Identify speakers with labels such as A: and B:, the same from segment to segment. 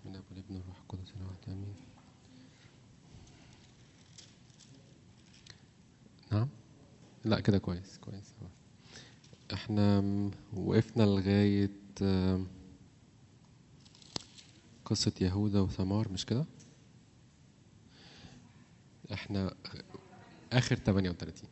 A: بسم الله والابن والروح القدس اله واحد امين نعم لا كده كويس كويس احنا م- وقفنا لغاية آم، قصة يهوذا وثمار مش كده احنا اخر 38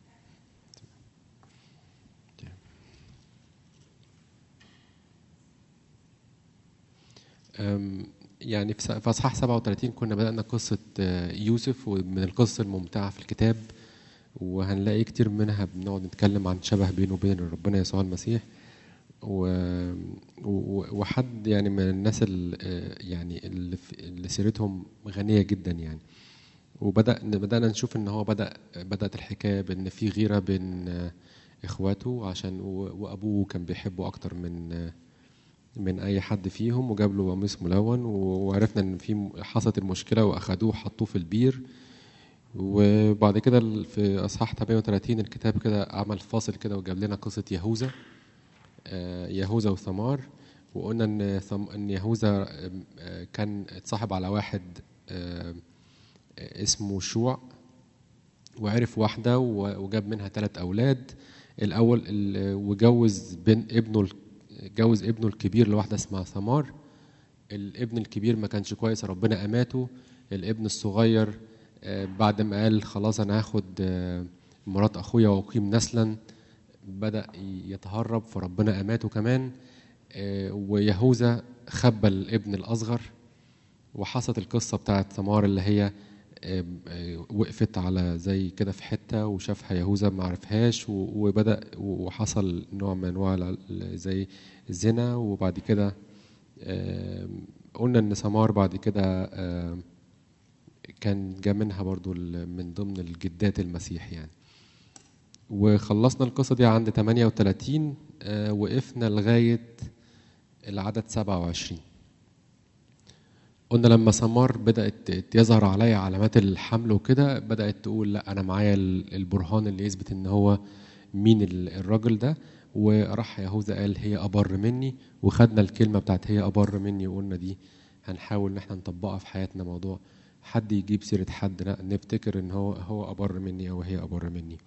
A: أم، يعني في س- في اصحاح 37 كنا بدأنا قصة آه، يوسف ومن القصص الممتعة في الكتاب وهنلاقي كتير منها بنقعد نتكلم عن شبه بينه وبين ربنا يسوع المسيح و... و... وحد يعني من الناس اللي يعني اللي, في... اللي سيرتهم غنية جدا يعني وبدأ بدأنا نشوف ان هو بدأ بدأت الحكاية بان في غيرة بين آه، اخواته عشان و... وابوه كان بيحبه اكتر من آه، من اي حد فيهم وجاب له قميص ملون وعرفنا ان في حصلت المشكله واخدوه حطوه في البير وبعد كده ال- في اصحاح 38 الكتاب كده عمل فاصل كده وجاب لنا قصه يهوذا آه، يهوذا وثمار وقلنا ان ثم- ان يهوذا آه، كان اتصاحب على واحد آه، اسمه شوع وعرف واحدة و- وجاب منها ثلاث أولاد الأول ال- وجوز بين ابنه ال- جوز ابنه الكبير لواحدة اسمها ثمار الابن الكبير ما كانش كويس ربنا أماته الابن الصغير آه، بعد ما قال خلاص أنا هاخد آه، مرات أخويا وأقيم نسلا بدأ يتهرب فربنا أماته كمان آه، ويهوذا خبى الابن الأصغر وحصلت القصة بتاعت ثمار اللي هي آم، آه، وقفت على زي كده في حتة وشافها يهوذا ما عرفهاش و- وبدأ وحصل نوع من أنواع ال- زي الزنا وبعد كده آم، قلنا إن ثمار بعد كده آم، كان جا منها برضو ال- من ضمن الجدات المسيح يعني وخلصنا القصة دي عند 38 آه، وقفنا لغاية العدد 27 قلنا لما سمار بدأت يظهر عليا علامات الحمل وكده بدأت تقول لا أنا معايا ال- البرهان اللي يثبت إن هو مين ال- الراجل ده وراح يهوذا قال هي أبر مني وخدنا الكلمة بتاعت هي أبر مني وقلنا دي هنحاول إن احنا نطبقها في حياتنا موضوع حد يجيب سيرة حد لا نفتكر إن هو هو أبر مني أو هي أبر مني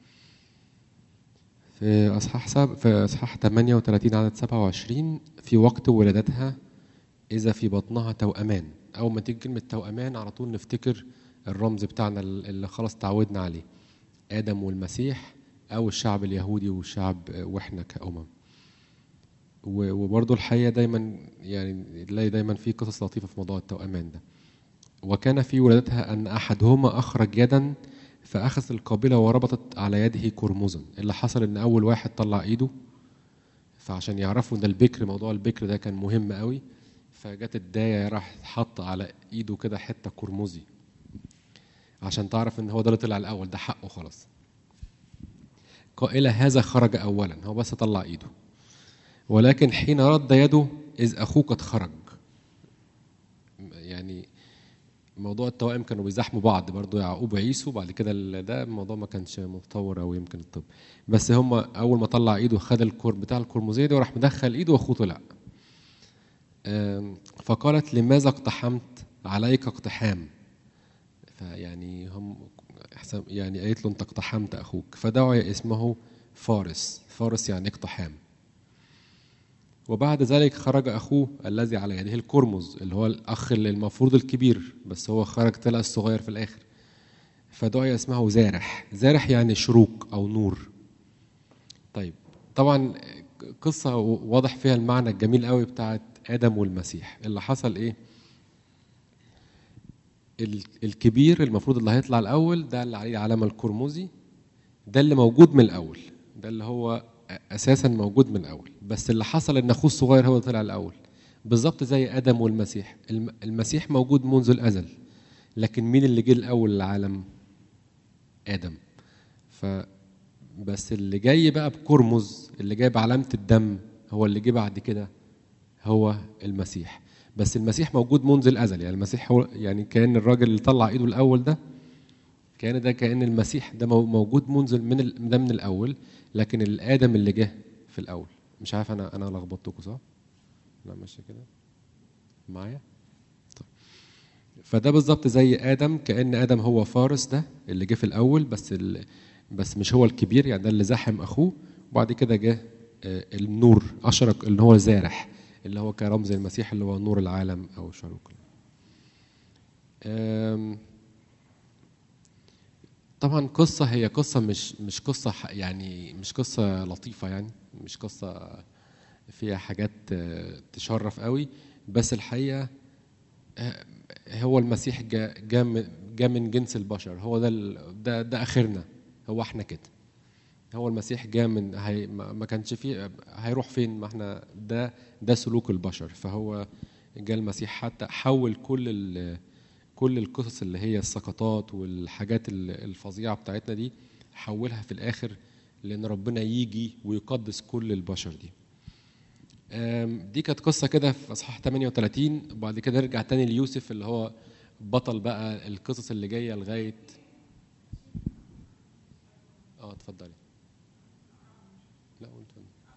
A: في أصحاح سب... في أصحاح 38 عدد 27 في وقت ولادتها إذا في بطنها توأمان أول ما تيجي كلمة توأمان على طول نفتكر الرمز بتاعنا اللي خلاص تعودنا عليه آدم والمسيح أو الشعب اليهودي والشعب وإحنا كأمم و- وبرضه الحقيقة دايما يعني نلاقي دايما في قصص لطيفة في موضوع التوأمان ده وكان في ولادتها أن أحدهما أخرج يدا فأخذ القابلة وربطت على يده كرمزا اللي حصل إن أول واحد طلع إيده فعشان يعرفوا إن البكر موضوع البكر ده كان مهم قوي فجت الداية راح حط على إيده كده حتة كرمزي عشان تعرف إن هو ده اللي طلع الأول ده حقه خلاص قائلة هذا خرج أولا هو بس طلع إيده ولكن حين رد يده إذ أخوه قد خرج يعني موضوع التوائم كانوا بيزاحموا بعض برضو يعقوب وعيسو بعد كده ال- ده الموضوع ما كانش متطور او يمكن الطب بس هم اول ما طلع ايده خد الكور بتاع الكرمزيه ده وراح مدخل ايده واخوه طلع آم، فقالت لماذا اقتحمت عليك اقتحام فيعني هم أحسن- يعني قالت له انت اقتحمت اخوك فدعي اسمه فارس فارس يعني اقتحام وبعد ذلك خرج اخوه الذي على يده الكرمز اللي هو الاخ اللي المفروض الكبير بس هو خرج طلع الصغير في الاخر فدعي اسمه زارح زارح يعني شروق او نور طيب طبعا قصة واضح فيها المعنى الجميل قوي بتاعت آدم والمسيح اللي حصل إيه ال- الكبير المفروض اللي هيطلع الأول ده اللي عليه العلامة القرمزي ده اللي موجود من الأول ده اللي هو أساسا موجود من الأول بس اللي حصل إن أخوه الصغير هو اللي طلع الأول بالظبط زي آدم والمسيح الم- المسيح موجود منذ الأزل لكن مين اللي جه الأول للعالم آدم ف بس اللي جاي بقى بكرمز اللي جاي بعلامة الدم هو اللي جه بعد كده هو المسيح بس المسيح موجود منذ الأزل يعني المسيح هو يعني كأن الراجل اللي طلع إيده الأول ده كان ده كأن المسيح ده مو- موجود منذ من ال- ده من الأول لكن الآدم اللي جه في الأول مش عارف أنا أنا لخبطتكم صح؟ لا ماشي كده معايا؟ طيب فده بالظبط زي ادم كان ادم هو فارس ده اللي جه في الاول بس ال... بس مش هو الكبير يعني ده اللي زاحم اخوه وبعد كده جه آه، النور اشرق اللي هو زارح اللي هو كرمز المسيح اللي هو نور العالم او شروق آم، طبعا قصة هي قصة مش مش قصة ح- يعني مش قصة لطيفة يعني مش قصة فيها حاجات آه، تشرف قوي بس الحقيقة آه، هو المسيح جا جا من- جا من جنس البشر هو ده ال- ده ده اخرنا هو احنا كده هو المسيح جا من هي ما ما كانش فيه هيروح فين ما احنا ده ده سلوك البشر فهو جا المسيح حتى حول كل ال كل القصص اللي هي السقطات والحاجات ال- الفظيعه بتاعتنا دي حولها في الاخر لان ربنا يجي ويقدس كل البشر دي آم، دي كانت قصه كده في اصحاح 38 وبعد كده نرجع تاني ليوسف اللي هو بطل بقى القصص اللي جايه لغايه اه اتفضلي لا قلت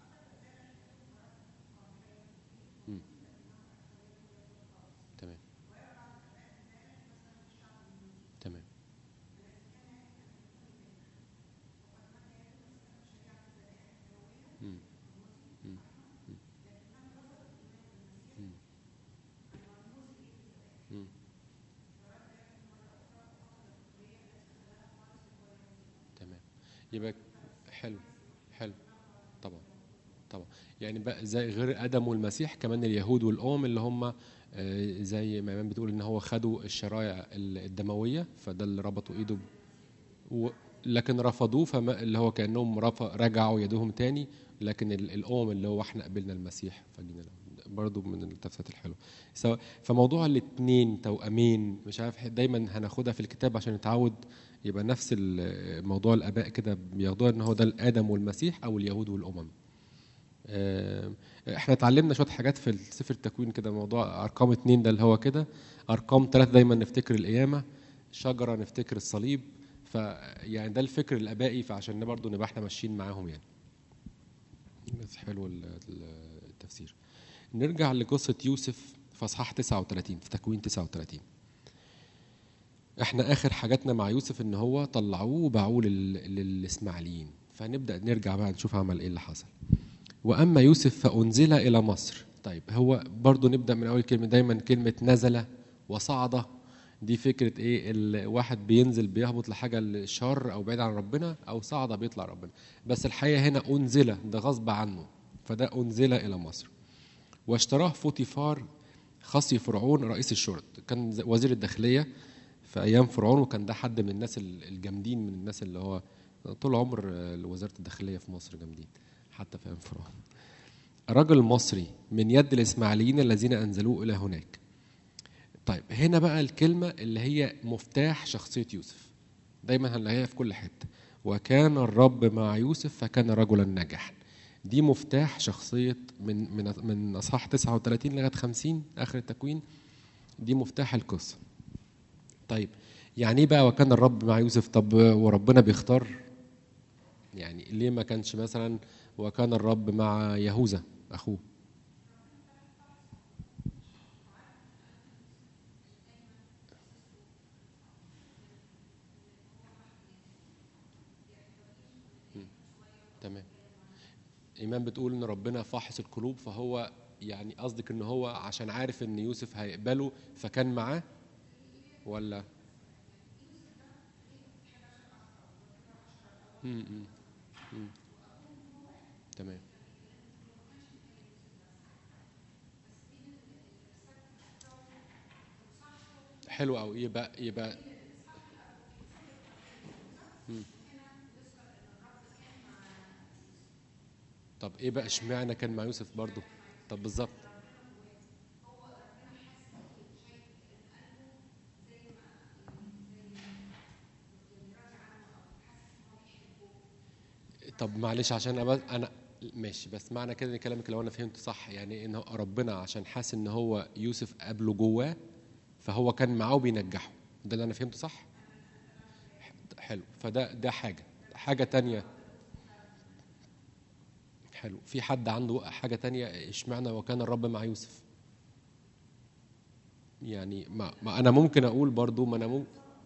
A: مم. تمام تمام مم. مم. مم. مم. تمام يبقى حلو حلو طبعا طبعا يعني بقى زي غير ادم والمسيح كمان اليهود والام اللي هم آه، زي ما ايمان بتقول ان هو خدوا الشرايع الدمويه فده اللي ربطوا ايده ب- و لكن رفضوه فما اللي هو كانهم رف- رجعوا يدهم تاني لكن ال- الام اللي هو احنا قبلنا المسيح فجينا له برضو من التفسيرات الحلوه سواء فموضوع الاثنين توأمين مش عارف دايما هناخدها في الكتاب عشان نتعود يبقى نفس ال- موضوع الاباء كده بياخدوها ان هو ده الادم والمسيح او اليهود والامم آه، احنا اتعلمنا شويه حاجات في سفر التكوين كده موضوع ارقام اتنين ده اللي هو كده ارقام ثلاثه دايما نفتكر القيامه شجره نفتكر الصليب فيعني ده الفكر الابائي فعشان برضه نبقى احنا ماشيين معاهم يعني بس حلو ال- ال- التفسير نرجع لقصه يوسف في اصحاح 39 في تكوين 39 احنا اخر حاجاتنا مع يوسف ان هو طلعوه وباعوه لل- للاسماعيليين فنبدا نرجع بقى نشوف عمل ايه اللي حصل واما يوسف فانزل الى مصر طيب هو برضو نبدا من اول كلمه دايما كلمه نزل وصعد دي فكره ايه الواحد بينزل بيهبط لحاجه الشر او بعيد عن ربنا او صعد بيطلع ربنا بس الحقيقه هنا انزل ده غصب عنه فده انزل الى مصر واشتراه فوتيفار خصي فرعون رئيس الشرط كان ز- وزير الداخليه في ايام فرعون وكان ده حد من الناس ال- الجامدين من الناس اللي هو طول عمر آه، وزاره الداخليه في مصر جامدين حتى في ايام فرعون رجل مصري من يد الاسماعيليين الذين انزلوه الى هناك طيب هنا بقى الكلمه اللي هي مفتاح شخصيه يوسف دايما هنلاقيها في كل حته وكان الرب مع يوسف فكان رجلا ناجحا دي مفتاح شخصيه من من من اصحاح 39 لغايه 50 اخر التكوين دي مفتاح القصه طيب يعني ايه بقى وكان الرب مع يوسف طب وربنا بيختار يعني ليه ما كانش مثلا وكان الرب مع يهوذا اخوه مم. تمام ايمان بتقول ان ربنا فاحص القلوب فهو يعني قصدك ان هو عشان عارف ان يوسف هيقبله فكان معاه ولا مم، مم، مم. تمام حلو قوي يبقى يبقى مم. طب ايه بقى اشمعنى كان مع يوسف برضو طب بالظبط طب معلش عشان انا انا ماشي بس معنى كده ان كلامك لو انا فهمت صح يعني ان هو ربنا عشان حاسس ان هو يوسف قابله جواه فهو كان معاه وبينجحه ده اللي انا فهمته صح حلو فده ده حاجه حاجه تانية حلو في حد عنده حاجه تانية اشمعنى وكان الرب مع يوسف يعني ما, ما انا ممكن اقول برضو ما انا ممكن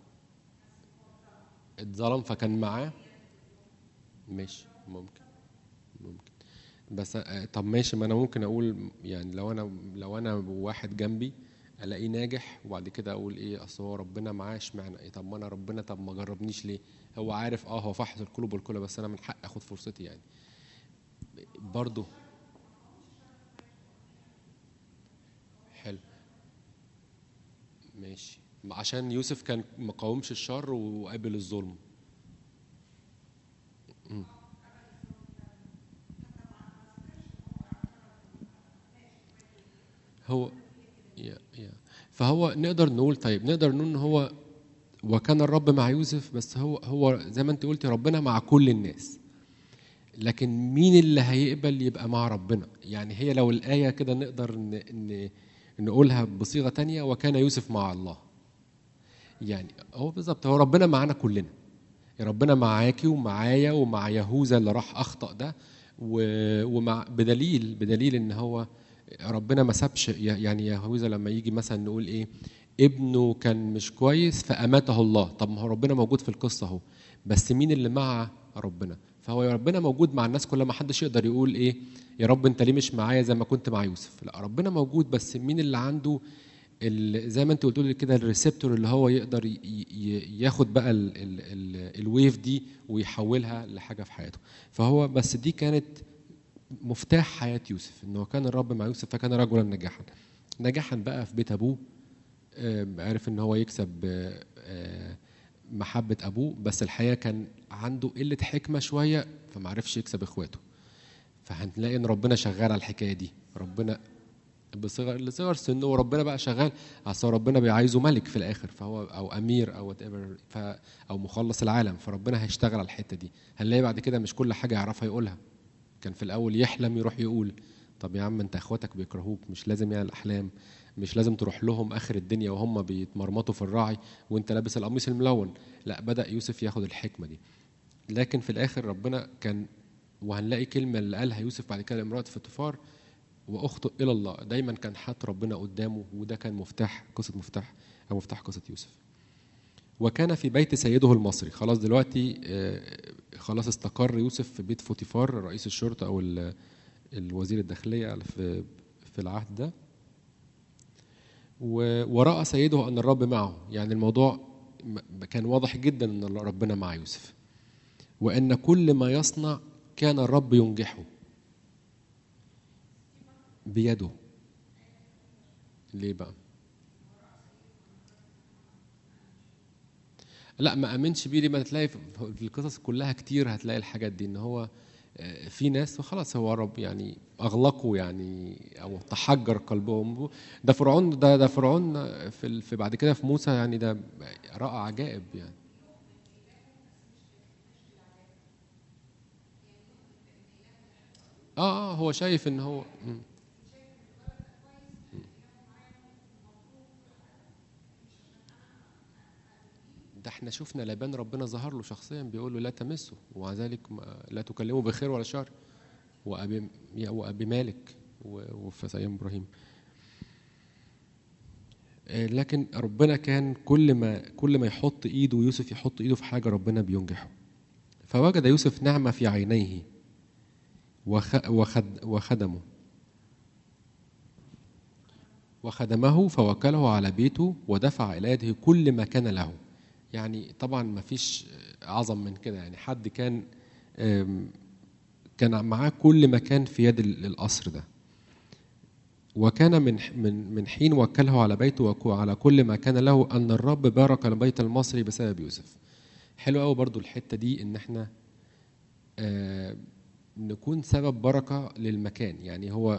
A: اتظلم فكان معاه ماشي ممكن ممكن بس آه، طب ماشي ما انا ممكن اقول يعني لو انا لو انا واحد جنبي الاقيه ناجح وبعد كده اقول ايه اصل هو ربنا معاه اشمعنى ايه طب ما انا ربنا طب ما جربنيش ليه هو عارف اه هو فحص القلوب والكلى بس انا من حق اخد فرصتي يعني برضه حلو ماشي عشان يوسف كان مقاومش الشر وقابل الظلم مم. هو يا يا فهو نقدر نقول طيب نقدر نقول ان هو وكان الرب مع يوسف بس هو هو زي ما انت قلتي ربنا مع كل الناس لكن مين اللي هيقبل يبقى مع ربنا يعني هي لو الآية كده نقدر ن... ن... نقولها بصيغة تانية وكان يوسف مع الله يعني هو بالظبط هو ربنا معانا كلنا ربنا معاكي ومعايا ومع يهوذا اللي راح أخطأ ده و... ومع بدليل بدليل ان هو ربنا ما سابش يعني يهوذا لما يجي مثلا نقول ايه ابنه كان مش كويس فأماته الله طب ما هو ربنا موجود في القصة اهو بس مين اللي مع ربنا فهو يا ربنا موجود مع الناس كلها ما حدش يقدر يقول ايه يا رب انت ليه مش معايا زي ما كنت مع يوسف لا ربنا موجود بس مين اللي عنده ال- زي ما انت قلت لي كده الريسبتور اللي هو يقدر ي- ي- ياخد بقى ال ال ال الويف دي ويحولها لحاجه في حياته فهو بس دي كانت مفتاح حياه يوسف انه كان الرب مع يوسف فكان رجلا ناجحا نجاحا بقى في بيت ابوه آه، عرف ان هو يكسب آه، آه، محبة أبوه بس الحقيقة كان عنده قلة حكمة شوية فما عرفش يكسب إخواته فهنلاقي إن ربنا شغال على الحكاية دي ربنا بصغر لصغر سنه وربنا بقى شغال اصل ربنا بقى عايزه ملك في الاخر فهو او امير او وات ايفر او مخلص العالم فربنا هيشتغل على الحته دي هنلاقي بعد كده مش كل حاجه يعرفها يقولها كان في الاول يحلم يروح يقول طب يا عم انت اخواتك بيكرهوك مش لازم يعني الاحلام مش لازم تروح لهم اخر الدنيا وهم بيتمرمطوا في الراعي وانت لابس القميص الملون لا بدا يوسف ياخد الحكمه دي لكن في الاخر ربنا كان وهنلاقي كلمه اللي قالها يوسف بعد كده لامراه فطفار واخطئ الى الله دايما كان حاط ربنا قدامه وده كان مفتاح قصه مفتاح او مفتاح قصه يوسف وكان في بيت سيده المصري خلاص دلوقتي آه، خلاص استقر يوسف في بيت فوتيفار رئيس الشرطه او ال- الوزير الداخليه في في العهد ده و- وراى سيده ان الرب معه يعني الموضوع م- كان واضح جدا ان ربنا مع يوسف وان كل ما يصنع كان الرب ينجحه بيده ليه بقى لا ما امنش بيه ليه ما تلاقي في في القصص كلها كتير هتلاقي الحاجات دي ان هو آه، في ناس وخلاص هو رب يعني اغلقوا يعني او تحجر قلبهم ده فرعون ده ده فرعون في ال- في بعد كده في موسى يعني ده راى عجائب يعني اه اه هو شايف ان هو مم. ده احنا شفنا لابان ربنا ظهر له شخصيا بيقول له لا تمسه ومع ذلك ما- لا تكلمه بخير ولا شر وابي يا- وابي مالك و- وفي ايام ابراهيم آه، لكن ربنا كان كل ما كل ما يحط ايده يوسف يحط ايده في حاجه ربنا بينجحه فوجد يوسف نعمه في عينيه وخ- وخد وخدمه وخدمه فوكله على بيته ودفع إلى يده كل ما كان له يعني طبعا ما فيش أعظم من كده يعني حد كان آم، كان معاه كل ما كان في يد ال- القصر ده وكان من من من حين وكله على بيته وعلى كل ما كان له ان الرب بارك البيت المصري بسبب يوسف حلو قوي برضو الحته دي ان احنا آه، نكون سبب بركه للمكان يعني هو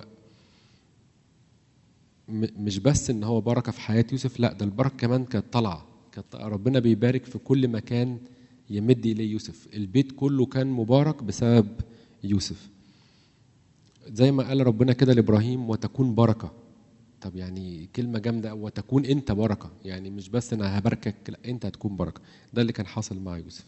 A: م- مش بس ان هو بركه في حياه يوسف لا ده البركه كمان كانت طالعه كانت ربنا بيبارك في كل مكان يمد اليه يوسف البيت كله كان مبارك بسبب يوسف زي ما قال ربنا كده لابراهيم وتكون بركه طب يعني كلمه جامده وتكون انت بركه يعني مش بس انا هباركك لا انت هتكون بركه ده اللي كان حاصل مع يوسف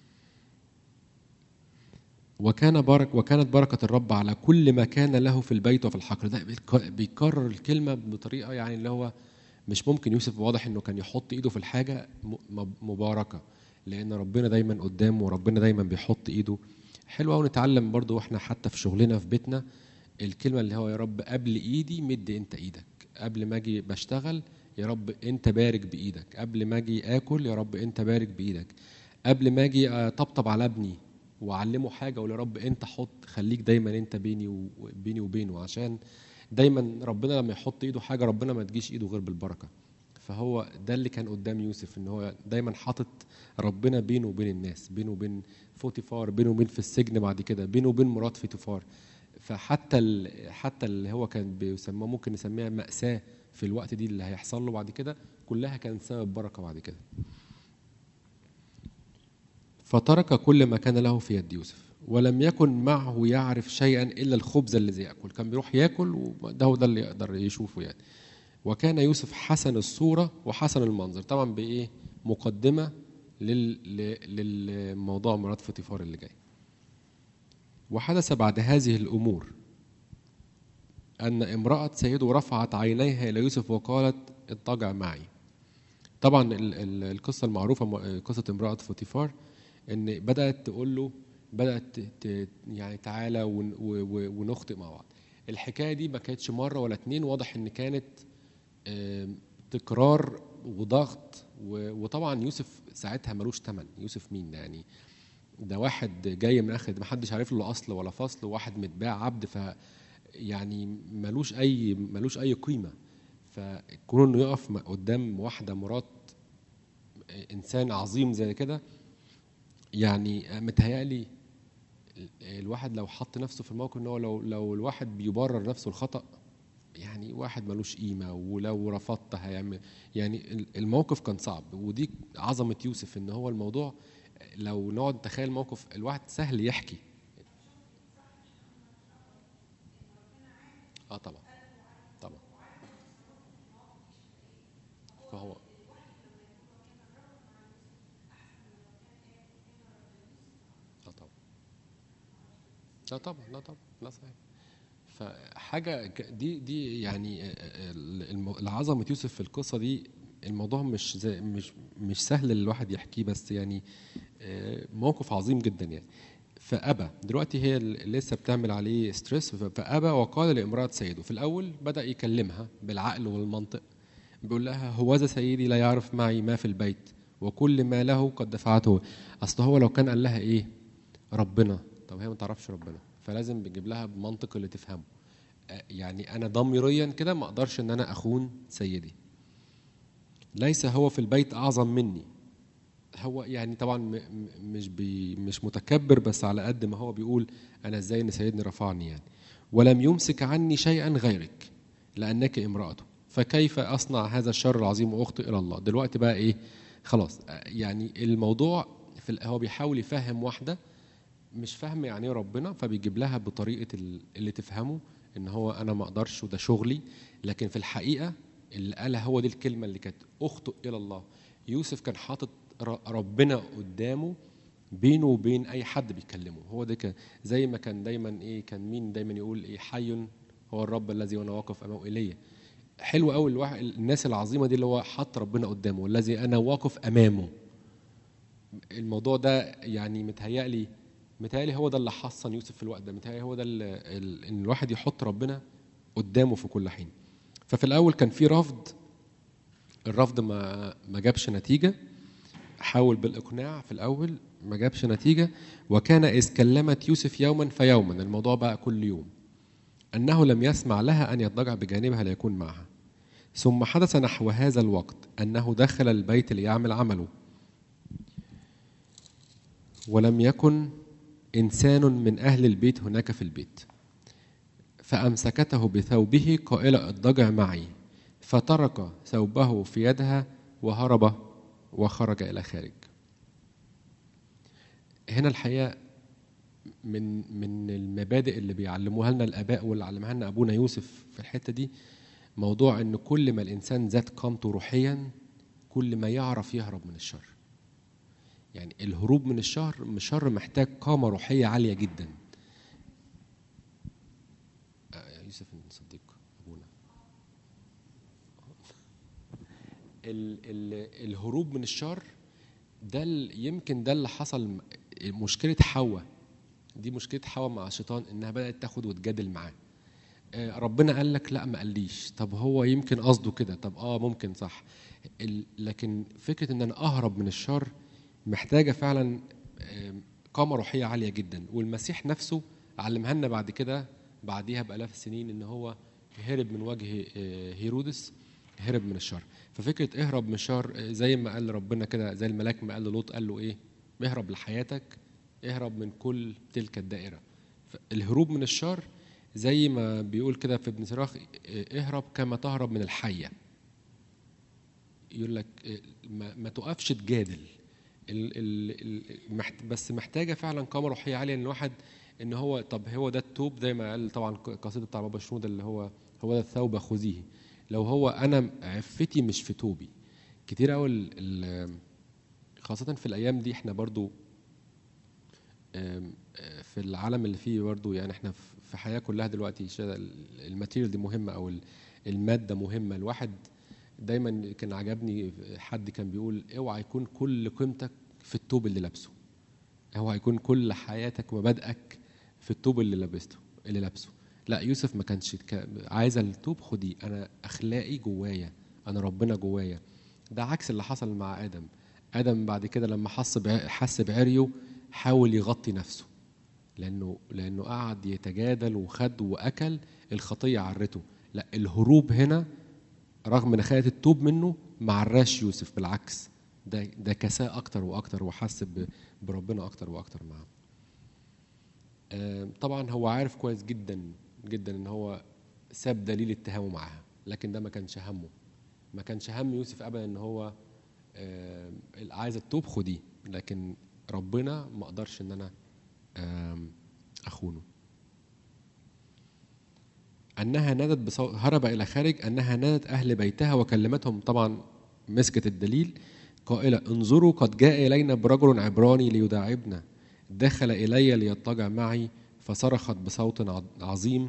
A: وكان بارك وكانت بركة الرب على كل ما كان له في البيت وفي الحقل ده بيك- بيكرر الكلمة بطريقة يعني اللي هو مش ممكن يوسف واضح انه كان يحط ايده في الحاجه م- مباركه لان ربنا دايما قدامه وربنا دايما بيحط ايده حلو قوي نتعلم برضو واحنا حتى في شغلنا في بيتنا الكلمه اللي هو يا رب قبل ايدي مد انت ايدك قبل ما اجي بشتغل يا رب انت بارك بايدك قبل ما اجي اكل يا رب انت بارك بايدك قبل ما اجي اطبطب على ابني واعلمه حاجه اقول يا رب انت حط خليك دايما انت بيني وبيني وبينه عشان دايما ربنا لما يحط ايده حاجه ربنا ما تجيش ايده غير بالبركه فهو ده اللي كان قدام يوسف ان هو دايما حاطط ربنا بينه وبين الناس بينه وبين فوتيفار بينه وبين في السجن بعد كده بينه وبين مرات فوتيفار فحتى ال... حتى اللي هو كان بيسموه ممكن نسميها مأساة في الوقت دي اللي هيحصل له بعد كده كلها كانت سبب بركة بعد كده فترك كل ما كان له في يد يوسف ولم يكن معه يعرف شيئا الا الخبز الذي ياكل كان بيروح ياكل وده هو ده اللي يقدر يشوفه يعني وكان يوسف حسن الصوره وحسن المنظر طبعا بايه مقدمه لل... للموضوع مرات فطيفار اللي جاي وحدث بعد هذه الامور ان امراه سيده رفعت عينيها الى يوسف وقالت اضطجع معي طبعا القصه المعروفه قصه امراه فوتيفار ان بدات تقول له بدات يعني تعالى ونخطئ مع بعض الحكايه دي ما كانتش مره ولا اتنين واضح ان كانت تكرار وضغط وطبعا يوسف ساعتها ملوش ثمن يوسف مين يعني ده واحد جاي من اخر ما حدش عارف له اصل ولا فصل وواحد متباع عبد ف يعني ملوش اي ملوش اي قيمه فكون انه يقف قدام واحده مرات انسان عظيم زي كده يعني متهيألي الواحد لو حط نفسه في الموقف ان هو لو لو الواحد بيبرر نفسه الخطأ يعني واحد ملوش قيمة ولو رفضت هيعمل يعني الموقف كان صعب ودي عظمة يوسف ان هو الموضوع لو نقعد نتخيل موقف الواحد سهل يحكي اه طبعا طبعا فهو اه طبعا لا طبعا لا طبعا لا صحيح فحاجه دي دي يعني العظمه يوسف في القصه دي الموضوع مش زي مش مش سهل الواحد يحكيه بس يعني موقف عظيم جدا يعني فابى دلوقتي هي لسه بتعمل عليه ستريس فابى وقال لامراه سيده في الاول بدا يكلمها بالعقل والمنطق بيقول لها هوذا سيدي لا يعرف معي ما في البيت وكل ما له قد دفعته اصل هو لو كان قال لها ايه ربنا طب هي ما تعرفش ربنا فلازم بيجيب لها بمنطق اللي تفهمه يعني انا ضميريا كده ما اقدرش ان انا اخون سيدي ليس هو في البيت اعظم مني هو يعني طبعا مش بي مش متكبر بس على قد ما هو بيقول انا ازاي ان سيدني رفعني يعني ولم يمسك عني شيئا غيرك لانك امراته فكيف اصنع هذا الشر العظيم واخطئ الى الله دلوقتي بقى ايه خلاص يعني الموضوع في هو بيحاول يفهم واحده مش فاهمه يعني ايه ربنا فبيجيب لها بطريقه اللي تفهمه ان هو انا ما اقدرش وده شغلي لكن في الحقيقه اللي قالها هو دي الكلمه اللي كانت اخطئ الى الله يوسف كان حاطط ربنا قدامه بينه وبين اي حد بيكلمه هو ده كان زي ما كان دايما ايه كان مين دايما يقول ايه حي هو الرب الذي وانا واقف امامه ايليا حلو قوي الواحد الناس العظيمه دي اللي هو حط ربنا قدامه والذي انا واقف امامه الموضوع ده يعني متهيألي متهيألي هو ده اللي حصن يوسف في الوقت ده متهيألي هو ده ان الواحد يحط ربنا قدامه في كل حين ففي الاول كان في رفض الرفض ما ما جابش نتيجه حاول بالاقناع في الاول ما جابش نتيجه وكان اذ كلمت يوسف يوما فيوما الموضوع بقى كل يوم انه لم يسمع لها ان يضطجع بجانبها ليكون معها ثم حدث نحو هذا الوقت انه دخل البيت ليعمل عمله ولم يكن انسان من اهل البيت هناك في البيت فامسكته بثوبه قائله اضطجع معي فترك ثوبه في يدها وهرب وخرج الى خارج هنا الحقيقه من من المبادئ اللي بيعلموها لنا الاباء واللي علمها لنا ابونا يوسف في الحته دي موضوع ان كل ما الانسان زاد قامته روحيا كل ما يعرف يهرب من الشر يعني الهروب من الشر من الشر محتاج قامه روحيه عاليه جدا يوسف صديق ابونا ال ال الهروب من الشر ده ال- يمكن ده اللي حصل م- مشكله حواء دي مشكله حواء مع الشيطان انها بدات تاخد وتجادل معاه آه، ربنا قال لك لا ما قاليش طب هو يمكن قصده كده طب اه ممكن صح ال- لكن فكره ان انا اهرب من الشر محتاجه فعلا آم، قامه روحيه عاليه جدا والمسيح نفسه علمها لنا بعد كده بعديها بالاف السنين ان هو هرب من وجه آه، هيرودس هرب من الشر ففكره اهرب من الشر آه، زي ما قال ربنا كده زي الملاك ما قال لوط قال له ايه اهرب لحياتك اهرب من كل تلك الدائره الهروب من الشر زي ما بيقول كده في ابن سراخ آه، اهرب كما تهرب من الحيه يقول لك آه، ما, ما تقفش تجادل ال ال ال محت بس محتاجه فعلا قامه روحيه عاليه ان الواحد ان هو طب هو ده التوب زي ما قال طبعا القصيده بتاع بابا شنوده اللي هو هو ده الثوب خذيه لو هو انا عفتي مش في توبي كتير قوي خاصه في الايام دي احنا برضو آم، آه، في العالم اللي فيه برضو يعني احنا في- في حياه كلها دلوقتي شا- الماتيريال دي مهمه او ال- الماده مهمه الواحد دايما كان عجبني حد كان بيقول اوعى يكون كل قيمتك في التوب اللي لابسه اوعى يكون كل حياتك ومبادئك في التوب اللي لابسته اللي لابسه لا يوسف ما كانش ك- عايز التوب خديه انا اخلاقي جوايا انا ربنا جوايا ده عكس اللي حصل مع ادم ادم بعد كده لما حس بع- حس بعريه حاول يغطي نفسه لانه لانه قعد يتجادل وخد واكل الخطيه عرته لا الهروب هنا رغم ان خدت التوب منه ما عراش يوسف بالعكس ده ده كساه اكتر واكتر وحس ب- بربنا اكتر واكتر معاه آم، طبعا هو عارف كويس جدا جدا ان هو ساب دليل اتهامه معاها لكن ده ما كانش همه ما كانش هم يوسف ابدا ان هو آم، عايز التوب خديه لكن ربنا ما اقدرش ان انا آم، اخونه انها نادت بصوت هرب الى خارج انها نادت اهل بيتها وكلمتهم طبعا مسكت الدليل قائله انظروا قد جاء الينا برجل عبراني ليداعبنا دخل الي ليضطجع معي فصرخت بصوت ع- عظيم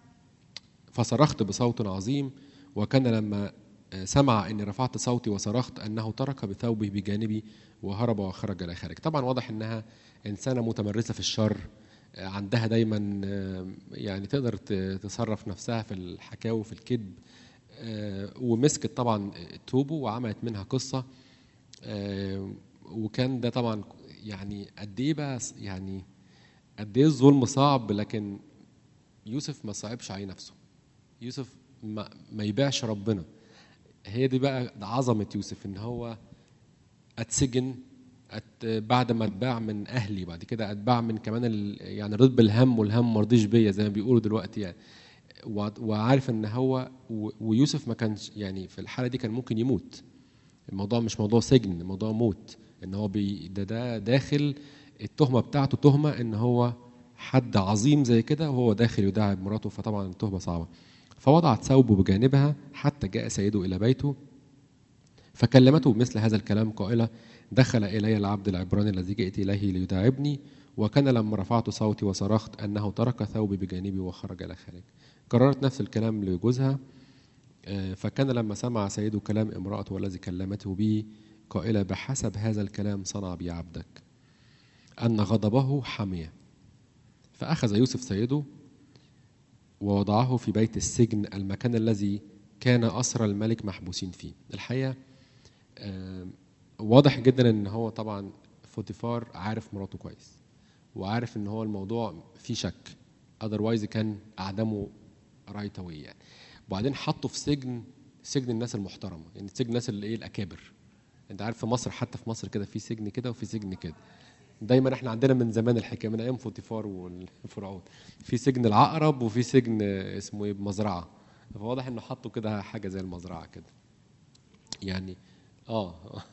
A: فصرخت بصوت عظيم وكان لما سمع اني رفعت صوتي وصرخت انه ترك بثوبه بجانبي وهرب وخرج الى خارج طبعا واضح انها انسانه متمرسه في الشر عندها دايما آه، يعني تقدر ت- تصرف نفسها في الحكاوي وفي الكذب آه، ومسكت طبعا توبه وعملت منها قصه آه، وكان ده طبعا يعني قد ايه بقى يعني قد ايه الظلم صعب لكن يوسف ما صعبش عليه نفسه يوسف ما, ما يبيعش ربنا هي دي بقى عظمه يوسف ان هو اتسجن أت بعد ما اتباع من اهلي بعد كده اتباع من كمان ال يعني رض بالهم والهم ما رضيش بيا زي ما بيقولوا دلوقتي يعني و- وعارف ان هو و- ويوسف ما كانش يعني في الحاله دي كان ممكن يموت الموضوع مش موضوع سجن الموضوع موت ان هو بي ده ده داخل التهمه بتاعته تهمه ان هو حد عظيم زي كده وهو داخل يداعب مراته فطبعا التهمه صعبه فوضعت ثوبه بجانبها حتى جاء سيده الى بيته فكلمته بمثل هذا الكلام قائلة دخل إلي العبد العبراني الذي جئت إليه ليداعبني وكان لما رفعت صوتي وصرخت أنه ترك ثوبي بجانبي وخرج إلى خارج كررت نفس الكلام لجوزها آه، فكان لما سمع سيده كلام امرأته والذي كلمته به قائلة بحسب هذا الكلام صنع بي عبدك أن غضبه حمية فأخذ يوسف سيده ووضعه في بيت السجن المكان الذي كان أسرى الملك محبوسين فيه الحقيقة آم، واضح جدا ان هو طبعا فوتيفار عارف مراته كويس وعارف ان هو الموضوع فيه شك اذروايز كان اعدمه رايت اواي يعني وبعدين حطه في سجن سجن الناس المحترمه يعني سجن الناس اللي ايه الاكابر انت عارف في مصر حتى في مصر كده في سجن كده وفي سجن كده دايما احنا عندنا من زمان الحكايه من ايام فوتيفار والفرعون في سجن العقرب وفي سجن اسمه ايه مزرعه فواضح انه حطوا كده حاجه زي المزرعه كده يعني اه اه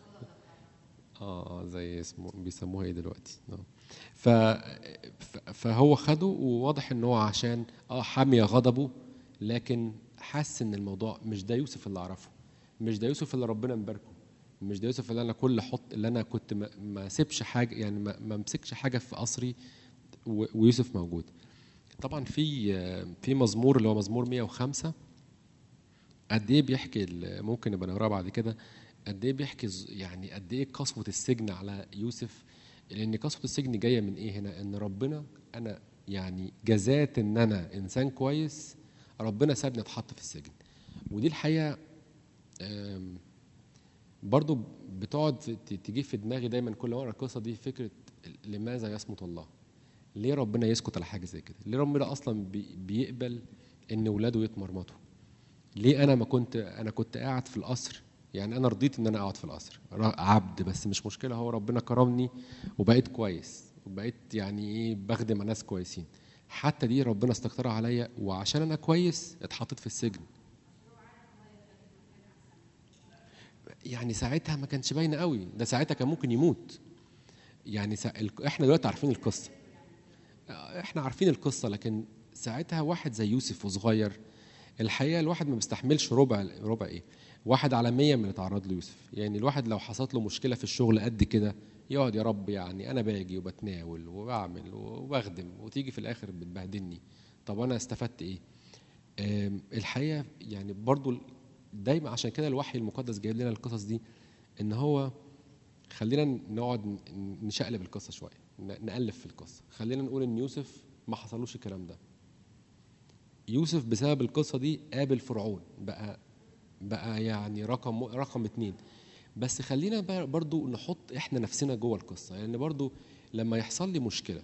A: اه زي اسمه بيسموها ايه دلوقتي آه. ف ف- فهو خده وواضح ان هو عشان اه حاميه غضبه لكن حس ان الموضوع مش ده يوسف اللي اعرفه مش ده يوسف اللي ربنا مباركه مش ده يوسف اللي انا كل حط اللي انا كنت ما, ما اسيبش حاجه يعني ما, ما امسكش حاجه في قصري و- ويوسف موجود طبعا في آه، في مزمور اللي هو مزمور 105 قد ايه بيحكي ال- ممكن نبقى نقراه بعد كده قد ايه بيحكي ز- يعني قد ايه قسوه السجن على يوسف لان قسوه السجن جايه من ايه هنا ان ربنا انا يعني جزات ان انا انسان كويس ربنا سابني اتحط في السجن ودي الحقيقه آم، برضو بتقعد في- ت- تجي في دماغي دايما كل ما اقرا القصه دي فكره لماذا يصمت الله؟ ليه ربنا يسكت على حاجه زي كده؟ ليه ربنا اصلا بي- بيقبل ان ولاده يتمرمطوا؟ ليه انا ما كنت انا كنت قاعد في القصر يعني انا رضيت ان انا اقعد في القصر را- عبد بس مش مشكله هو ربنا كرمني وبقيت كويس وبقيت يعني ايه بخدم ناس كويسين حتى دي ربنا استكترها عليا وعشان انا كويس اتحطيت في السجن يعني ساعتها ما كانش باينه قوي ده ساعتها كان ممكن يموت يعني سا... ال- احنا دلوقتي عارفين القصه احنا عارفين القصه لكن ساعتها واحد زي يوسف وصغير الحقيقه الواحد ما بيستحملش ربع ربع ايه واحد على مية من اللي اتعرض له يوسف يعني الواحد لو حصلت له مشكله في الشغل قد كده يقعد يا رب يعني انا باجي وبتناول وبعمل وبخدم وتيجي في الاخر بتبهدلني طب انا استفدت ايه آم، الحقيقه يعني برضو دايما عشان كده الوحي المقدس جايب لنا القصص دي ان هو خلينا نقعد ن- نشقلب القصه شويه ن- نالف في القصه خلينا نقول ان يوسف ما حصلوش الكلام ده يوسف بسبب القصه دي قابل فرعون بقى بقى يعني رقم رقم اتنين بس خلينا بقى برضو نحط احنا نفسنا جوه القصه لان يعني برضو لما يحصل لي مشكله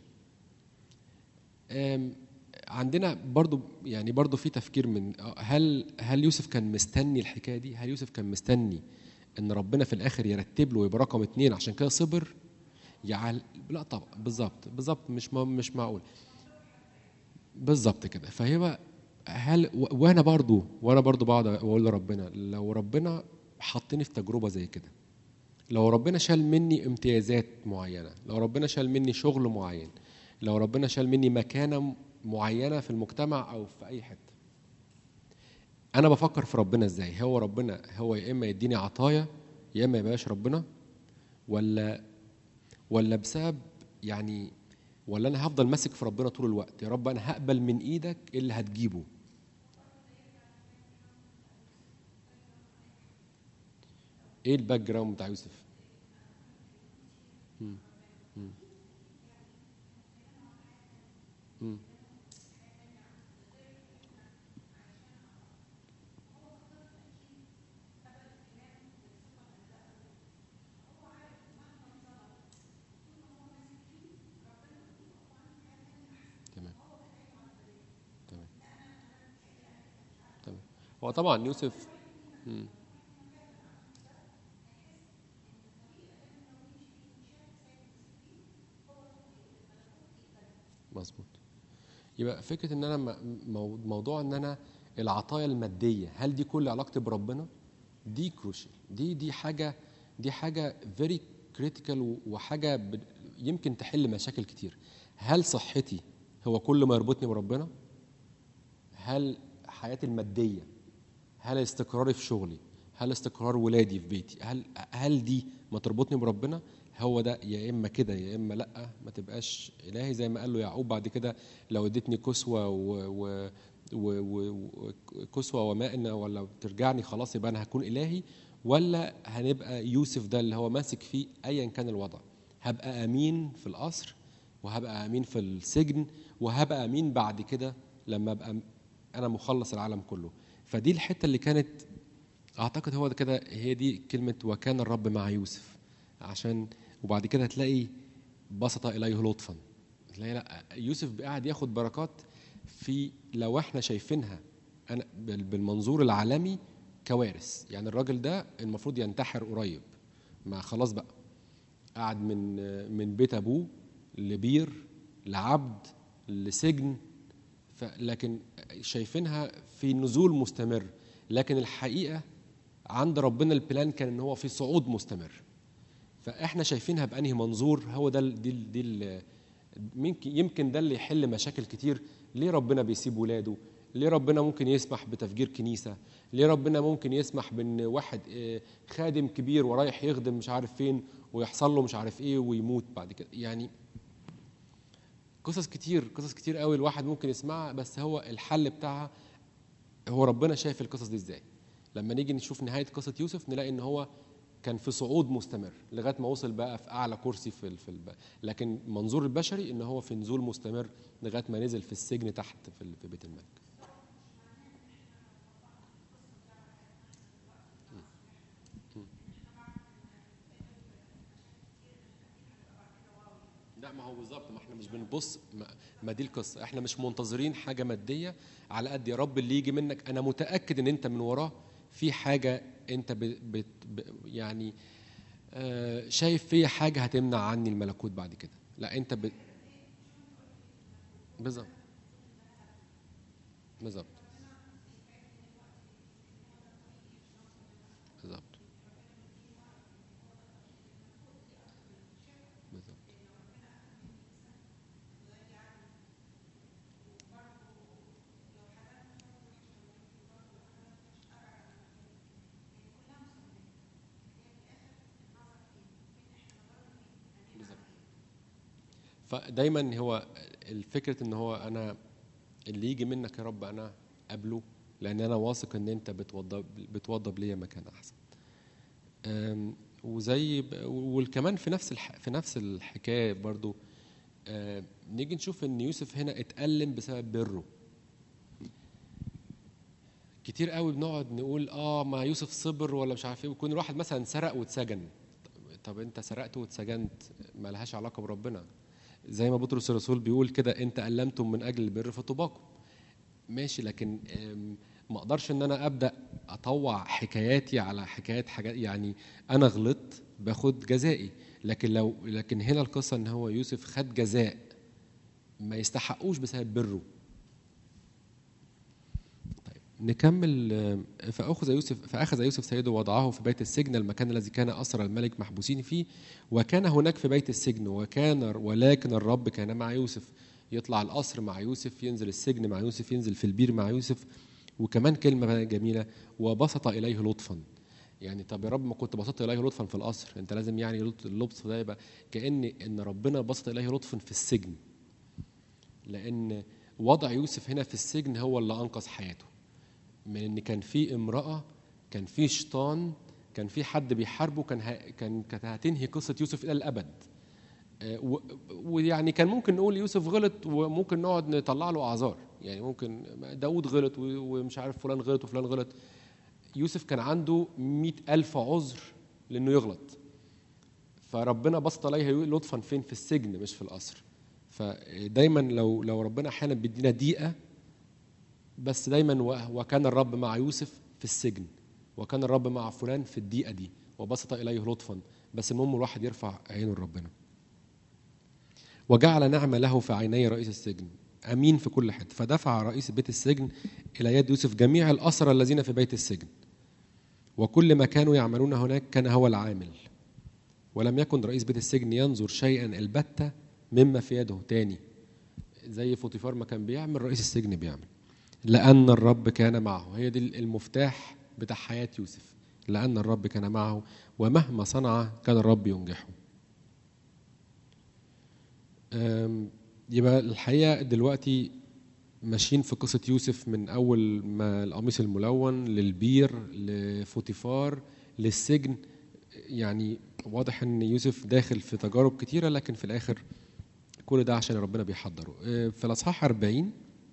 A: آم، عندنا برضو يعني برضو في تفكير من آه، هل هل يوسف كان مستني الحكايه دي؟ هل يوسف كان مستني ان ربنا في الاخر يرتب له ويبقى رقم اتنين عشان كده صبر؟ يعل... لا طبعا بالظبط بالظبط مش ما مش معقول بالظبط كده فهي هل و- وانا برضو وانا برضو بقعد اقول لربنا لو ربنا حطني في تجربه زي كده لو ربنا شال مني امتيازات معينه لو ربنا شال مني شغل معين لو ربنا شال مني مكانه معينه في المجتمع او في اي حته انا بفكر في ربنا ازاي هو ربنا هو يا اما يديني عطايا يا اما يبقاش ربنا ولا ولا بسبب يعني ولا انا هفضل ماسك في ربنا طول الوقت يا رب انا هقبل من ايدك اللي هتجيبه ايه الباك جراوند بتاع يوسف مم. مم. مم. تمام تمام تمام هو طبعا يوسف مم. مظبوط يبقى فكره ان انا م- مو- موضوع ان انا العطايا الماديه هل دي كل علاقتي بربنا دي كروشال دي دي حاجه دي حاجه فيري كريتيكال وحاجه ب- يمكن تحل مشاكل كتير هل صحتي هو كل ما يربطني بربنا هل حياتي الماديه هل استقراري في شغلي هل استقرار ولادي في بيتي هل هل دي ما تربطني بربنا هو ده يا اما كده يا اما لا ما تبقاش الهي زي ما قال له يعقوب بعد كده لو اديتني كسوه و, و و- و- وكسوه وماء ولا ترجعني خلاص يبقى انا هكون الهي ولا هنبقى يوسف ده اللي هو ماسك فيه ايا كان الوضع هبقى امين في القصر وهبقى امين في السجن وهبقى امين بعد كده لما ابقى انا مخلص العالم كله فدي الحته اللي كانت اعتقد هو ده كده هي دي كلمه وكان الرب مع يوسف عشان وبعد كده تلاقي بسط اليه لطفا تلاقي لا يوسف قاعد ياخد بركات في لو احنا شايفينها انا بال- بالمنظور العالمي كوارث يعني الراجل ده المفروض ينتحر قريب ما خلاص بقى قعد من من بيت ابوه لبير لعبد لسجن ف- لكن شايفينها في نزول مستمر لكن الحقيقه عند ربنا البلان كان ان هو في صعود مستمر فاحنا شايفينها بانهي منظور هو ده ال- دي ال- دي ال- ممكن يمكن ده اللي يحل مشاكل كتير ليه ربنا بيسيب ولاده ليه ربنا ممكن يسمح بتفجير كنيسه ليه ربنا ممكن يسمح بان واحد آه، خادم كبير ورايح يخدم مش عارف فين ويحصل له مش عارف ايه ويموت بعد كده يعني قصص كتير قصص كتير قوي الواحد ممكن يسمعها بس هو الحل بتاعها هو ربنا شايف القصص دي ازاي لما نيجي نشوف نهايه قصه يوسف نلاقي ان هو كان في صعود مستمر لغايه ما وصل بقى في اعلى كرسي في ال- في الب... لكن منظور البشري ان هو في نزول مستمر لغايه ما نزل في السجن تحت في, ال- في بيت الملك لا ما هو بالظبط ما احنا مش بنبص ما, ما دي القصه احنا مش منتظرين حاجه ماديه على قد يا رب اللي يجي منك انا متاكد ان انت من وراه في حاجه انت ب ب ب يعني آه شايف فيا حاجه هتمنع عني الملكوت بعد كده لا انت ب... بالظبط بالظبط بالظبط بالظبط بالظبط فدايما هو الفكرة ان هو انا اللي يجي منك يا رب انا قبله لان انا واثق ان انت بتوضب بتوضب ليا مكان احسن أم، وزي ب- وكمان في نفس الح... في نفس الحكايه برضو أم، نيجي نشوف ان يوسف هنا اتألم بسبب بره كتير قوي بنقعد نقول اه ما يوسف صبر ولا مش عارف ايه ويكون الواحد مثلا سرق واتسجن طب- طب انت سرقت واتسجنت ما لهاش علاقه بربنا زي ما بطرس الرسول بيقول كده انت ألمتم من اجل البر فطوباكم ماشي لكن أم، ما اقدرش ان انا ابدا اطوع حكاياتي على حكايات حاجات يعني انا غلطت باخد جزائي لكن لو لكن هنا القصه ان هو يوسف خد جزاء ما يستحقوش بسبب بره طيب نكمل آه، فأخذ يوسف فأخذ يوسف سيده ووضعه في بيت السجن المكان الذي كان أسرى الملك محبوسين فيه وكان هناك في بيت السجن وكان ولكن الرب كان مع يوسف يطلع القصر مع يوسف ينزل السجن مع يوسف ينزل في البير مع يوسف وكمان كلمة بقى جميلة وبسط إليه لطفا يعني طب يا رب ما كنت بسطت إليه لطفا في القصر أنت لازم يعني لط- اللطف ده يبقى كأن إن ربنا بسط إليه لطفا في السجن لأن وضع يوسف هنا في السجن هو اللي أنقذ حياته من ان كان في امراه كان في شيطان كان في حد بيحاربه كان ه... كان كانت هتنهي قصه يوسف الى الابد آه، و- ويعني كان ممكن نقول يوسف غلط وممكن نقعد نطلع له اعذار يعني ممكن داود غلط و- ومش عارف فلان غلط وفلان غلط يوسف كان عنده مئة ألف عذر لأنه يغلط فربنا بسط عليه لطفا فين في السجن مش في القصر فدايما لو لو ربنا احيانا بيدينا دقيقه بس دايما و- وكان الرب مع يوسف في السجن وكان الرب مع فلان في الدقيقه دي وبسط اليه لطفا بس المهم الواحد يرفع عينه لربنا وجعل نعمة له في عيني رئيس السجن أمين في كل حد فدفع رئيس بيت السجن إلى يد يوسف جميع الأسرى الذين في بيت السجن وكل ما كانوا يعملون هناك كان هو العامل ولم يكن رئيس بيت السجن ينظر شيئا البتة مما في يده تاني زي فوطيفار ما كان بيعمل رئيس السجن بيعمل لأن الرب كان معه هي دي المفتاح بتاع حياة يوسف لأن الرب كان معه ومهما صنع كان الرب ينجحه أم، يبقى الحقيقة دلوقتي ماشيين في قصة يوسف من أول ما القميص الملون للبير لفوتيفار للسجن يعني واضح ان يوسف داخل في تجارب كتيرة لكن في الآخر كل ده عشان ربنا بيحضره أه، في الأصحاح 40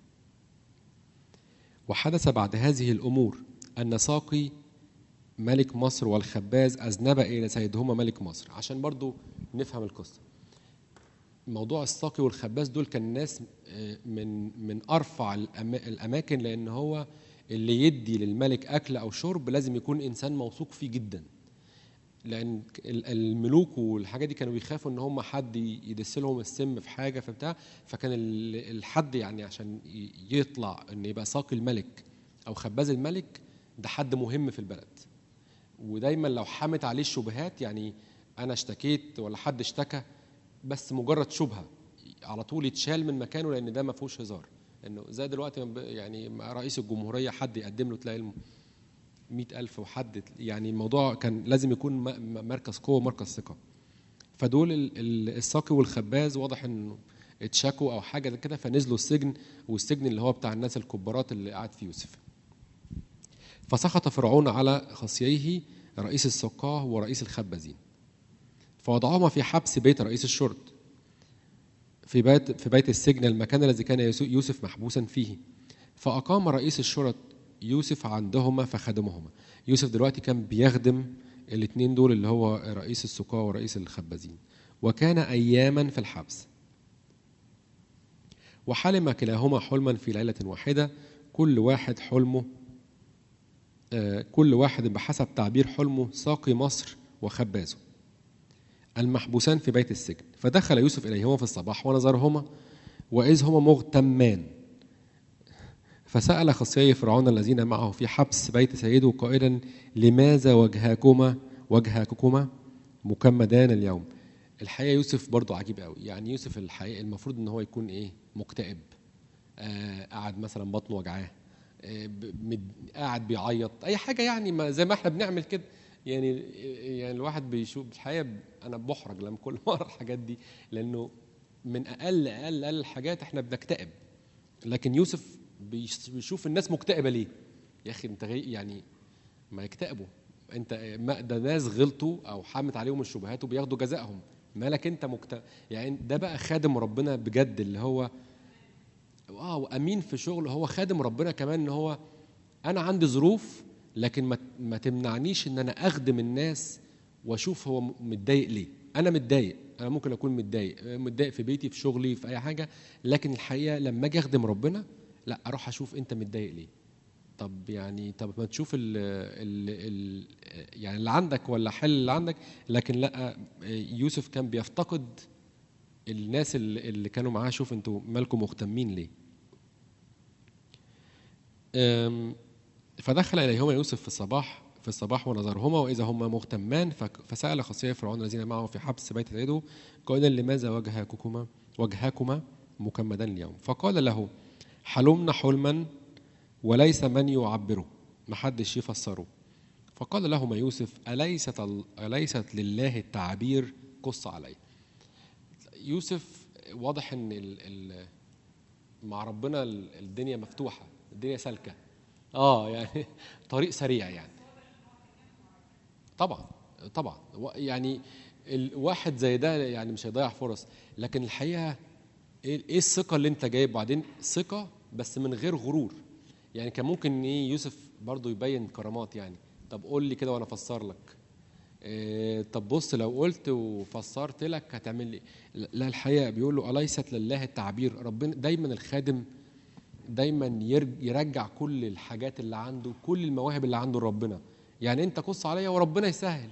A: وحدث بعد هذه الأمور أن ساقي ملك مصر والخباز أذنب إلى سيدهما ملك مصر عشان برضو نفهم القصة موضوع الساقي والخباز دول كان ناس آه، من من ارفع الأما- الاماكن لان هو اللي يدي للملك اكل او شرب لازم يكون انسان موثوق فيه جدا لان ال- الملوك والحاجه دي كانوا بيخافوا ان هم حد ي- يدس لهم السم في حاجه فبتاع فكان ال- الحد يعني عشان ي- يطلع ان يبقى ساقي الملك او خباز الملك ده حد مهم في البلد ودايما لو حمت عليه الشبهات يعني انا اشتكيت ولا حد اشتكى بس مجرد شبهه على طول يتشال من مكانه لان ده ما فيهوش هزار انه زي دلوقتي ما ب- يعني مع رئيس الجمهوريه حد يقدم له تلاقي الم- مئة ألف وحد يعني الموضوع كان لازم يكون م- م- مركز قوة ومركز ثقة فدول ال- ال- الساقي والخباز واضح انه اتشكوا او حاجه زي كده فنزلوا السجن والسجن اللي هو بتاع الناس الكبارات اللي قاعد فيه يوسف فسخط فرعون على خصييه رئيس السقاه ورئيس الخبازين فوضعهما في حبس بيت رئيس الشرط في بيت في بيت السجن المكان الذي كان يسو- يوسف محبوسا فيه فأقام رئيس الشرط يوسف عندهما فخدمهما يوسف دلوقتي كان بيخدم الاثنين دول اللي هو رئيس السقاه ورئيس الخبازين وكان أياما في الحبس وحلم كلاهما حلما في ليلة واحدة كل واحد حلمه آه، كل واحد بحسب تعبير حلمه ساقي مصر وخبازه المحبوسان في بيت السجن فدخل يوسف إليهما في الصباح ونظرهما وإذ هما مغتمان فسأل خصيي فرعون الذين معه في حبس بيت سيده قائلا لماذا وجهكما وجهكما مكمدان اليوم الحقيقة يوسف برضو عجيب قوي يعني يوسف الحقيقة المفروض ان هو يكون ايه مكتئب آه قاعد مثلا بطنه وجعاه آه ب- مد- قاعد بيعيط اي حاجة يعني ما زي ما احنا بنعمل كده يعني يعني الواحد بيشوف الحقيقة ب- انا بحرج لما كل مرة الحاجات دي لانه من اقل اقل اقل الحاجات احنا بنكتئب لكن يوسف بيش- بيشوف الناس مكتئبه ليه؟ يا اخي انت غي- يعني ما يكتئبوا انت ما ده ناس غلطوا او حامت عليهم الشبهات وبياخدوا جزائهم مالك انت مكتئب يعني ده بقى خادم ربنا بجد اللي هو اه وامين في شغله هو خادم ربنا كمان ان هو انا عندي ظروف لكن ما ما تمنعنيش ان انا اخدم الناس واشوف هو م- متضايق ليه انا متضايق انا ممكن اكون متضايق متضايق في بيتي في شغلي في اي حاجه لكن الحقيقه لما اجي اخدم ربنا لا اروح اشوف انت متضايق ليه طب يعني طب ما تشوف ال ال ال يعني اللي عندك ولا حل اللي عندك لكن لا يوسف كان بيفتقد الناس اللي اللي كانوا معاه شوف انتوا مالكم مهتمين ليه أم، فدخل اليهما يوسف في الصباح في الصباح ونظرهما واذا هما مغتمان فك- فسال خصي فرعون الذين معه في حبس بيت سيده قائلا لماذا وجهكما وجهكما مكمدان اليوم فقال له حلمنا حلما وليس من يعبره محدش يفسره فقال لهما يوسف أليست ال- أليست لله التعبير قص علي يوسف واضح ان ال ال مع ربنا ال- الدنيا مفتوحه الدنيا سالكه اه يعني طريق سريع يعني طبعا طبعا و- يعني الواحد زي ده يعني مش هيضيع فرص لكن الحقيقه ايه إيه الثقه اللي انت جايب بعدين ثقه بس من غير غرور يعني كان ممكن ايه يوسف برضو يبين كرامات يعني طب قول لي كده وانا افسر لك إيه طب بص لو قلت وفسرت لك هتعمل لي لا الحقيقه بيقول له اليست لله التعبير ربنا دايما الخادم دايما يرج- يرجع كل الحاجات اللي عنده كل المواهب اللي عنده لربنا يعني انت قص عليا وربنا يسهل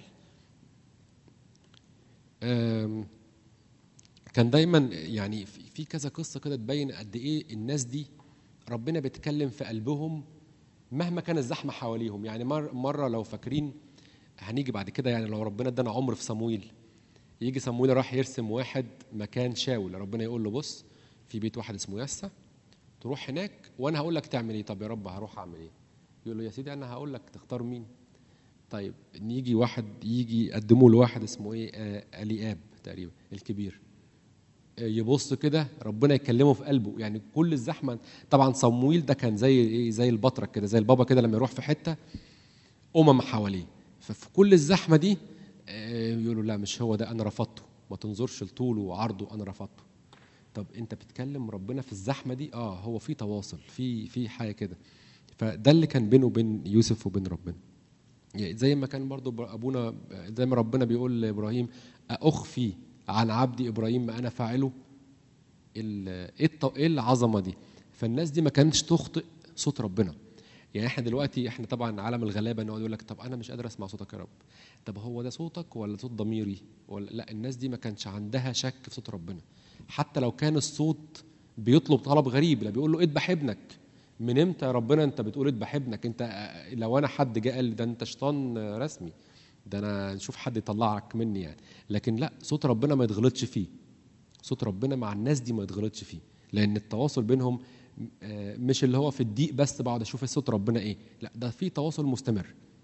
A: آم، كان دايما يعني في في كذا قصه كده تبين قد ايه الناس دي ربنا بيتكلم في قلبهم مهما كان الزحمه حواليهم يعني مر مره لو فاكرين هنيجي بعد كده يعني لو ربنا ادانا عمر في صمويل يجي صمويل راح يرسم واحد مكان شاول ربنا يقول له بص في بيت واحد اسمه يسا تروح هناك وانا هقول لك تعمل ايه طب يا رب هروح اعمل ايه يقول له يا سيدي انا هقول لك تختار مين طيب نيجي واحد يجي يقدمه لواحد اسمه ايه آه الياب تقريبا الكبير آه يبص كده ربنا يكلمه في قلبه يعني كل الزحمه طبعا صمويل ده كان زي ايه زي البطرك كده زي البابا كده لما يروح في حته امم حواليه ففي كل الزحمه دي آه، يقولوا لا مش هو ده انا رفضته ما تنظرش لطوله وعرضه انا رفضته طب انت بتكلم ربنا في الزحمه دي اه هو في تواصل في في حاجه كده فده اللي كان بينه وبين يوسف وبين ربنا يعني زي ما كان برضو ابونا زي ما ربنا بيقول لابراهيم اخفي عن عبدي ابراهيم ما انا فاعله ال- ايه الط- ايه العظمه دي فالناس دي ما كانتش تخطئ صوت ربنا يعني احنا دلوقتي احنا طبعا عالم الغلابه نقعد يقول لك طب انا مش قادر اسمع صوتك يا رب طب هو ده صوتك ولا صوت ضميري ولا لا الناس دي ما كانش عندها شك في صوت ربنا حتى لو كان الصوت بيطلب طلب غريب لا بيقول له اذبح ابنك من امتى يا ربنا انت بتقول اذبح ابنك انت آه، لو انا حد جه قال لي ده انت شيطان آه، رسمي ده انا نشوف حد يطلعك مني يعني لكن لا صوت ربنا ما يتغلطش فيه صوت ربنا مع الناس دي ما يتغلطش فيه لان التواصل بينهم آه، مش اللي هو في الضيق بس بقعد اشوف صوت ربنا ايه لا ده في تواصل مستمر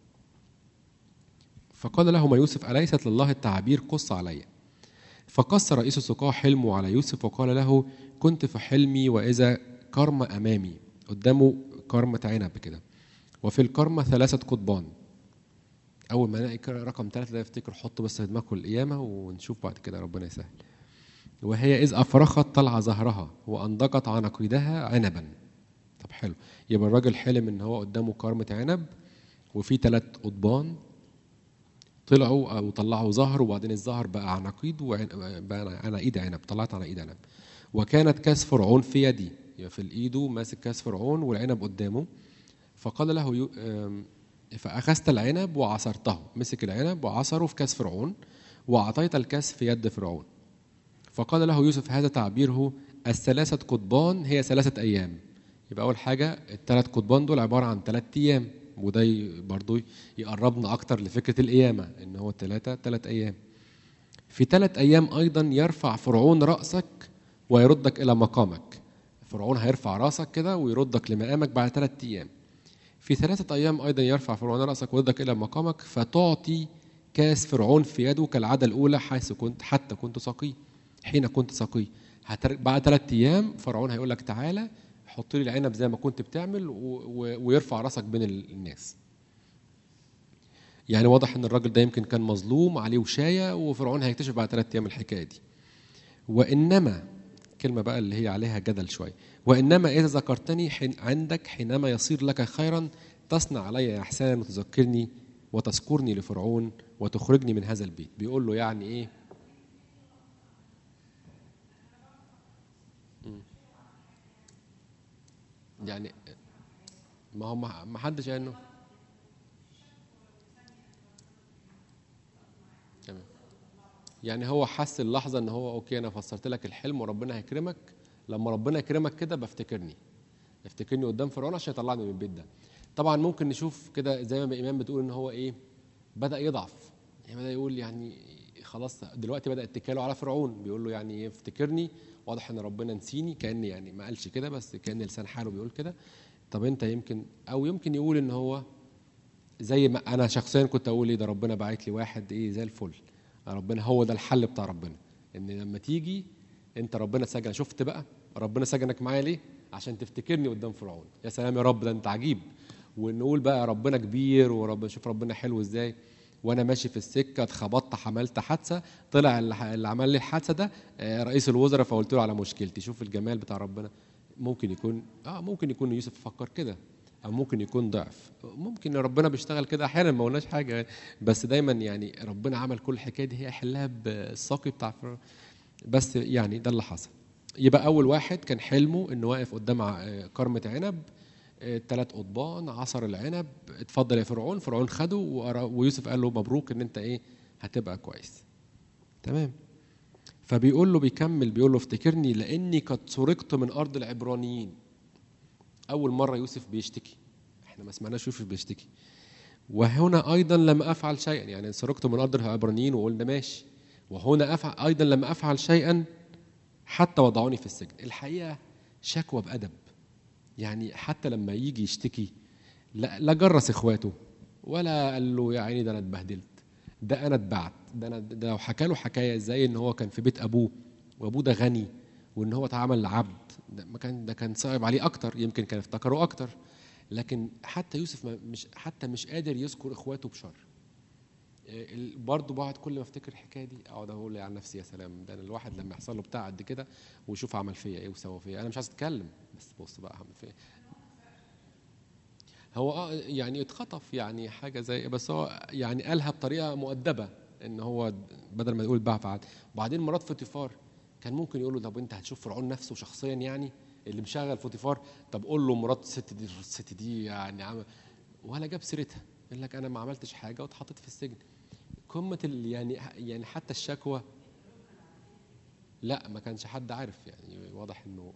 A: فقال لهما يوسف اليست لله التعابير قص علي فقص رئيس السقاة حلمه على يوسف وقال له كنت في حلمي واذا كرمة امامي قدامه كرمة عنب كده وفي الكرمة ثلاثة قضبان اول ما نلاقي رقم ثلاثة ده افتكر حطوا بس في دماغكم القيامه ونشوف بعد كده ربنا يسهل وهي اذ افرخت طلع ظهرها وانضجت عناقيدها عنبا طب حلو يبقى الراجل حلم ان هو قدامه كرمه عنب وفي ثلاث قضبان طلعوا او طلعوا زهر وبعدين الزهر بقى عناقيد وبقى عناقيد عنب طلعت عناقيد عنب وكانت كاس فرعون في يدي يبقى في الايده ماسك كاس فرعون والعنب قدامه فقال له يو آم، فاخذت العنب وعصرته مسك العنب وعصره في كاس فرعون واعطيت الكاس في يد فرعون فقال له يوسف هذا تعبيره الثلاثة قضبان هي ثلاثة أيام يبقى أول حاجة الثلاث قضبان دول عبارة عن ثلاث أيام وده ي- برضو يقربنا أكتر لفكرة القيامة إن هو ثلاثة ثلاث أيام في ثلاث أيام أيضا يرفع فرعون رأسك ويردك إلى مقامك فرعون هيرفع رأسك كده ويردك لمقامك بعد ثلاث أيام في ثلاثة أيام أيضا يرفع فرعون رأسك ويردك إلى مقامك فتعطي كاس فرعون في يده كالعادة الأولى حيث كنت حتى كنت سقيه حين كنت سقيه هتر... بعد ثلاث أيام فرعون هيقول لك تعالى حط لي العنب زي ما كنت بتعمل و... و... ويرفع رأسك بين ال- الناس يعني واضح ان الراجل ده يمكن كان مظلوم عليه وشايه وفرعون هيكتشف بعد ثلاث ايام الحكايه دي وانما كلمه بقى اللي هي عليها جدل شويه وانما اذا ذكرتني حين عندك حينما يصير لك خيرا تصنع علي احسانا وتذكرني وتذكرني لفرعون وتخرجني من هذا البيت بيقول له يعني ايه مم. يعني ما هو ما ما حدش قال انه تمام يعني هو حس اللحظه ان هو اوكي انا فسرت لك الحلم وربنا هيكرمك لما ربنا يكرمك كده بفتكرني افتكرني قدام فرعون عشان يطلعني من البيت ده طبعا ممكن نشوف كده زي ما ايمان بتقول ان هو ايه بدا يضعف يعني بدا يقول يعني خلاص دلوقتي بدا اتكاله على فرعون بيقول له يعني افتكرني واضح ان ربنا نسيني كان يعني ما قالش كده بس كان لسان حاله بيقول كده طب انت يمكن او يمكن يقول ان هو زي ما انا شخصيا كنت اقول ايه ده ربنا باعت لي واحد ايه زي الفل ربنا هو ده الحل بتاع ربنا ان لما تيجي انت ربنا سجن شفت بقى ربنا سجنك معايا ليه عشان تفتكرني قدام فرعون يا سلام يا رب ده انت عجيب ونقول بقى ربنا كبير ورب شوف ربنا حلو ازاي وانا ماشي في السكه اتخبطت حملت حادثه طلع اللي اللي عمل لي الحادثه ده آه، رئيس الوزراء فقلت له على مشكلتي شوف الجمال بتاع ربنا ممكن يكون اه ممكن يكون يوسف فكر كده او ممكن يكون ضعف ممكن ربنا بيشتغل كده احيانا ما قلناش حاجه بس دايما يعني ربنا عمل كل الحكايه دي هي يحلها بالساقي بتاع فرعون. بس يعني ده اللي حصل يبقى اول واحد كان حلمه انه واقف قدام ع- كرمه عنب ثلاث قضبان عصر العنب اتفضل يا فرعون فرعون خده وأرا- ويوسف قال له مبروك ان انت ايه هتبقى كويس تمام فبيقول له بيكمل بيقول له افتكرني لاني قد سرقت من ارض العبرانيين اول مره يوسف بيشتكي احنا ما سمعناش يوسف بيشتكي وهنا ايضا لم افعل شيئا يعني سرقت من ارض العبرانيين وقلنا ماشي وهنا افعل ايضا لم افعل شيئا حتى وضعوني في السجن الحقيقه شكوى بادب يعني حتى لما يجي يشتكي لا, لا جرس اخواته ولا قال له يا عيني ده انا اتبهدلت ده انا اتبعت ده انا ده لو حكى له حكايه ازاي ان هو كان في بيت ابوه وابوه ده غني وان هو اتعامل عبد ده ما كان ده كان صعب عليه اكتر يمكن كان افتكره اكتر لكن حتى يوسف ما- مش حتى مش قادر يذكر اخواته بشر إيه، ال- برضه بقعد كل ما افتكر الحكايه دي اقعد اقول عن نفسي يا سلام ده أنا الواحد لما يحصل له بتاع قد كده ويشوف عمل فيا ايه وسوى فيا انا مش عايز اتكلم بس بص بقى عمل فيا هو اه يعني اتخطف يعني حاجه زي بس هو يعني قالها بطريقه مؤدبه ان هو بدل ما يقول بقى فعل وبعدين مرات فوتيفار كان ممكن يقول له طب انت هتشوف فرعون نفسه شخصيا يعني اللي مشغل فوتيفار طب قول له مرات الست دي الست دي يعني عمل ولا جاب سيرتها يقول لك انا ما عملتش حاجه واتحطيت في السجن قمه ال- يعني يعني حتى الشكوى لا ما كانش حد عارف يعني واضح انه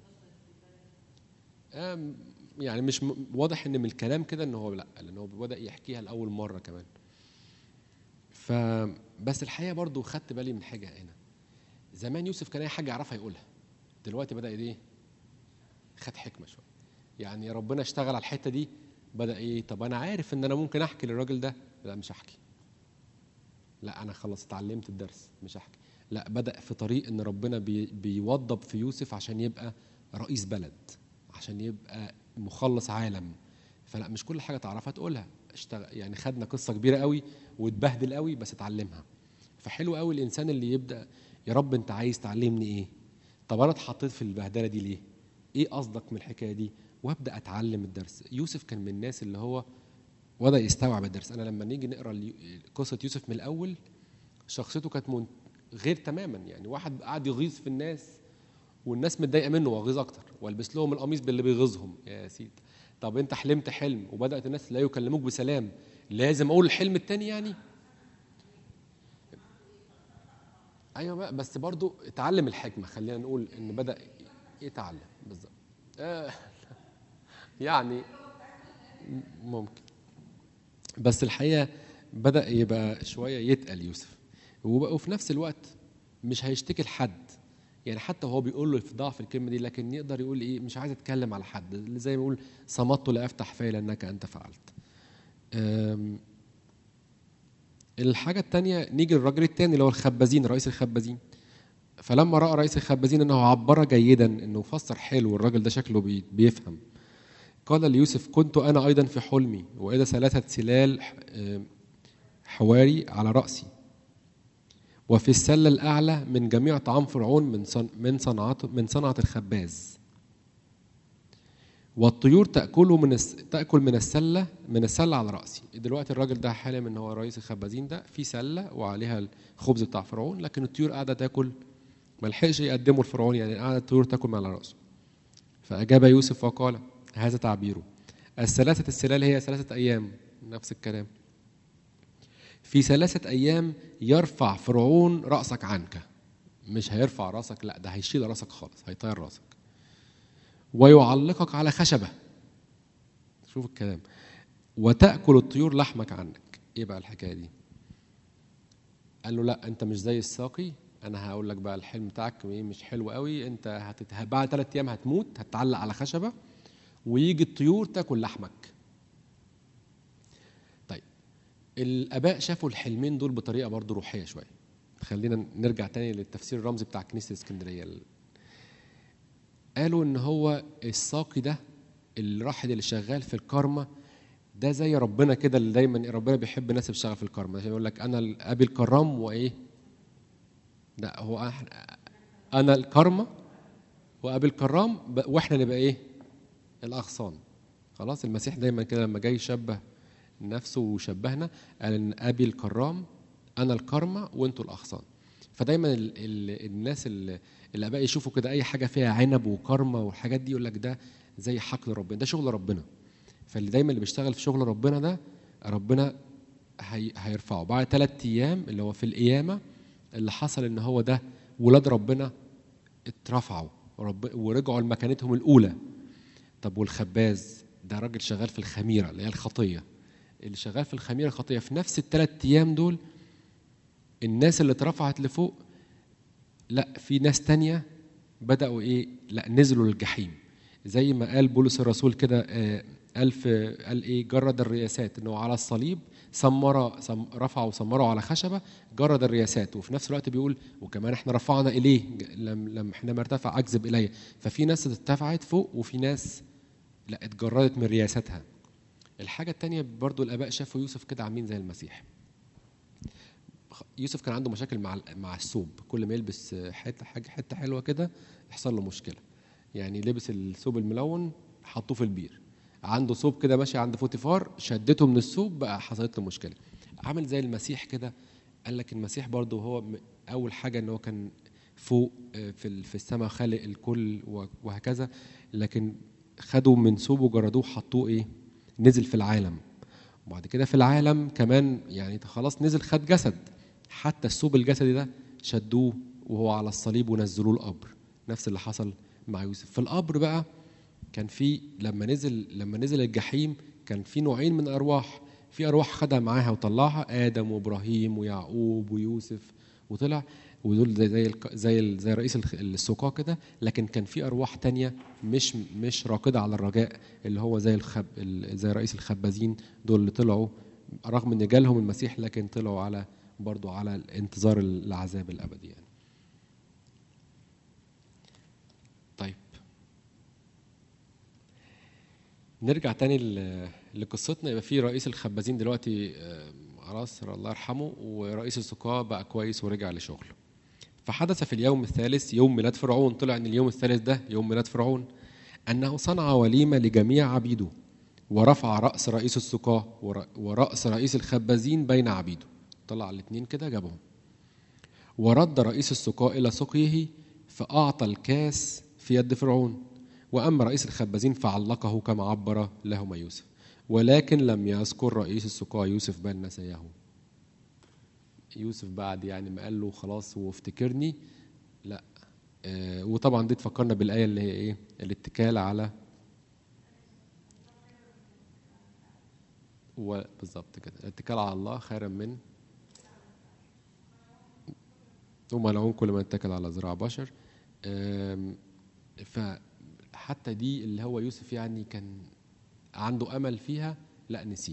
A: آم، يعني مش م- واضح ان من الكلام كده ان هو لا لان هو بدا يحكيها لاول مره كمان ف بس الحقيقه برضو خدت بالي من حاجه هنا زمان يوسف كان اي حاجه يعرفها يقولها دلوقتي بدا ايه خد حكمه شويه يعني ربنا اشتغل على الحته دي بدا ايه طب انا عارف ان انا ممكن احكي للراجل ده لا مش هحكي لا انا خلاص اتعلمت الدرس مش هحكي لا بدا في طريق ان ربنا بي بيوضب في يوسف عشان يبقى رئيس بلد عشان يبقى مخلص عالم فلا مش كل حاجه تعرفها تقولها اشتغل يعني خدنا قصه كبيره قوي واتبهدل قوي بس اتعلمها فحلو قوي الانسان اللي يبدا يا رب انت عايز تعلمني ايه طب انا اتحطيت في البهدله دي ليه ايه قصدك من الحكايه دي وابدا اتعلم الدرس يوسف كان من الناس اللي هو وبدا يستوعب الدرس انا لما نيجي نقرا اليو- قصه يوسف من الاول شخصيته كانت من غير تماما يعني واحد قاعد يغيظ في الناس والناس متضايقه منه واغيظ اكتر والبس لهم القميص باللي بيغيظهم يا سيدي طب انت حلمت حلم وبدات الناس لا يكلموك بسلام لازم اقول الحلم التاني يعني ايوه بقى بس برضو اتعلم الحكمه خلينا نقول ان بدا يتعلم بالظبط آه، يعني ممكن بس الحقيقه بدا يبقى شويه يتقل يوسف وبقى- وفي نفس الوقت مش هيشتكي لحد يعني حتى هو بيقول له في ضعف الكلمه دي لكن يقدر يقول ايه مش عايز اتكلم على حد اللي زي ما يقول صمت لا افتح فيه لانك انت فعلت أم، الحاجه الثانيه نيجي للراجل الثاني اللي هو الخبازين رئيس الخبازين فلما راى رئيس الخبازين انه عبر جيدا انه فسر حلو الراجل ده شكله بي- بيفهم قال ليوسف كنت انا ايضا في حلمي واذا ثلاثه سلال ح- آم، حواري على راسي وفي السله الاعلى من جميع طعام فرعون من صن من صنعته من صنعه الخباز والطيور تاكل من الس... تاكل من السله من السله على راسي دلوقتي الراجل ده حالم ان هو رئيس الخبازين ده في سله وعليها الخبز بتاع فرعون لكن الطيور قاعده تاكل ما لحقش يقدمه لفرعون يعني قاعده الطيور تاكل من على راسه فاجاب يوسف وقال هذا تعبيره الثلاثه السلال هي ثلاثه ايام نفس الكلام في ثلاثة أيام يرفع فرعون رأسك عنك مش هيرفع رأسك لا ده هيشيل رأسك خالص هيطير رأسك ويعلقك على خشبة شوف الكلام وتأكل الطيور لحمك عنك ايه بقى الحكاية دي قال له لا انت مش زي الساقي انا هقول لك بقى الحلم بتاعك ايه مش حلو قوي انت هتت... بعد ثلاث ايام هتموت هتتعلق على خشبة ويجي الطيور تاكل لحمك طيب الاباء شافوا الحلمين دول بطريقه برضو روحيه شويه خلينا نرجع تاني للتفسير الرمزي بتاع كنيسه اسكندريه قالوا ان هو الساقي ده الراحل اللي شغال في الكارما ده زي ربنا كده اللي دايما ربنا بيحب الناس اللي بتشتغل في الكارما عشان يقول لك انا ابي الكرام وايه لا هو أح- انا الكارما وابي الكرام ب- واحنا نبقى ايه الاغصان خلاص المسيح دايما كده لما جاي يشبه نفسه وشبهنا قال ان ابي الكرام انا الكرمة وانتوا الاغصان فدايما ال ال الناس اللي الاباء يشوفوا كده اي حاجه فيها عنب وكرمة والحاجات دي يقول لك ده زي حقل ربنا ده شغل ربنا فاللي دايما اللي بيشتغل في شغل ربنا ده ربنا هي هيرفعه بعد ثلاث ايام اللي هو في القيامه اللي حصل ان هو ده ولاد ربنا اترفعوا ورب ورجعوا لمكانتهم الاولى طب والخباز ده راجل شغال في الخميره اللي هي الخطيه اللي شغال في الخميره الخطيه في نفس الثلاث ايام دول الناس اللي اترفعت لفوق لا في ناس تانية بدأوا ايه لا نزلوا للجحيم زي ما قال بولس الرسول كده آه، قال في قال ايه جرد الرياسات انه على الصليب سمر سم رفعوا وسمروا على خشبه جرد الرياسات وفي نفس الوقت بيقول وكمان احنا رفعنا اليه لم لم حينما ارتفع اكذب اليه ففي ناس ارتفعت فوق وفي ناس لا اتجردت من رياستها الحاجه الثانيه برضو الاباء شافوا يوسف كده عاملين زي المسيح يوسف كان عنده مشاكل مع مع الثوب كل ما يلبس حته حاجه حته حلوه كده يحصل له مشكله يعني لبس الثوب الملون حطوه في البير عنده ثوب كده ماشي عند فوتيفار شدته من الثوب بقى حصلت له مشكله عامل زي المسيح كده قال لك المسيح برضه هو م- اول حاجه ان هو كان فوق آه، في ال- في السماء خالق الكل و- وهكذا لكن خدوا من ثوبه جردوه حطوه ايه نزل في العالم وبعد كده في العالم كمان يعني خلاص نزل خد جسد حتى الثوب الجسدي ده شدوه وهو على الصليب ونزلوه القبر نفس اللي حصل مع يوسف في القبر بقى كان في لما نزل لما نزل الجحيم كان في نوعين من الارواح في ارواح خدها معاها وطلعها ادم وابراهيم ويعقوب ويوسف وطلع ودول زي زي الك- زي, ال- زي رئيس الخ- السقاة كده لكن كان في ارواح تانية مش مش راكده على الرجاء اللي هو زي الخب ال- زي رئيس الخبازين دول اللي طلعوا رغم ان جالهم المسيح لكن طلعوا على برضو على انتظار العذاب الابدي يعني. طيب نرجع تاني ل- لقصتنا يبقى في رئيس الخبازين دلوقتي آه، خلاص الله يرحمه ورئيس السقاة بقى كويس ورجع لشغله فحدث في اليوم الثالث يوم ميلاد فرعون طلع ان اليوم الثالث ده يوم ميلاد فرعون انه صنع وليمه لجميع عبيده ورفع راس رئيس السقاة ور- وراس رئيس الخبازين بين عبيده طلع الاثنين كده جابهم ورد رئيس السقاء إلى سقيه فأعطى الكاس في يد فرعون وأما رئيس الخبازين فعلقه كما عبر لهما يوسف ولكن لم يذكر رئيس السقاء يوسف بل نسيه يوسف بعد يعني ما قال له خلاص وافتكرني لا آه وطبعا دي تفكرنا بالآية اللي هي إيه الاتكال على و- بالظبط كده الاتكال على الله خيرا من وملعون كل من اتكل على ذراع بشر أم، فحتى دي اللي هو يوسف يعني كان عنده امل فيها لا نسيه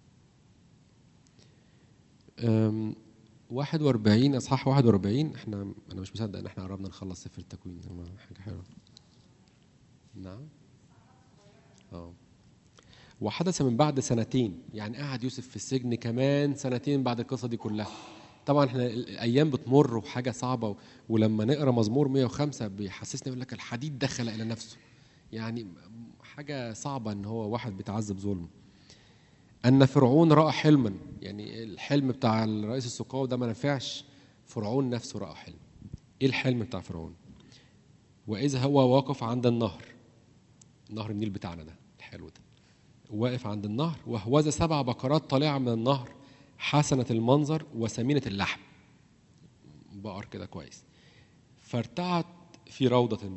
A: أم، 41 اصحاح 41 احنا انا مش مصدق ان احنا قربنا نخلص سفر التكوين حاجه حلوه نعم اه وحدث من بعد سنتين يعني قعد يوسف في السجن كمان سنتين بعد القصه دي كلها طبعا احنا الايام بتمر وحاجه صعبه و- ولما نقرا مزمور 105 بيحسسنا يقول لك الحديد دخل الى نفسه يعني حاجه صعبه ان هو واحد بيتعذب ظلم ان فرعون راى حلما يعني الحلم بتاع الرئيس السقاو ده ما نفعش فرعون نفسه راى حلم ايه الحلم بتاع فرعون واذا هو واقف عند النهر نهر النيل بتاعنا ده الحلو ده واقف عند النهر وهوذا سبع بقرات طالعة من النهر حسنة المنظر وسمينة اللحم بقر كده كويس فارتعت في روضة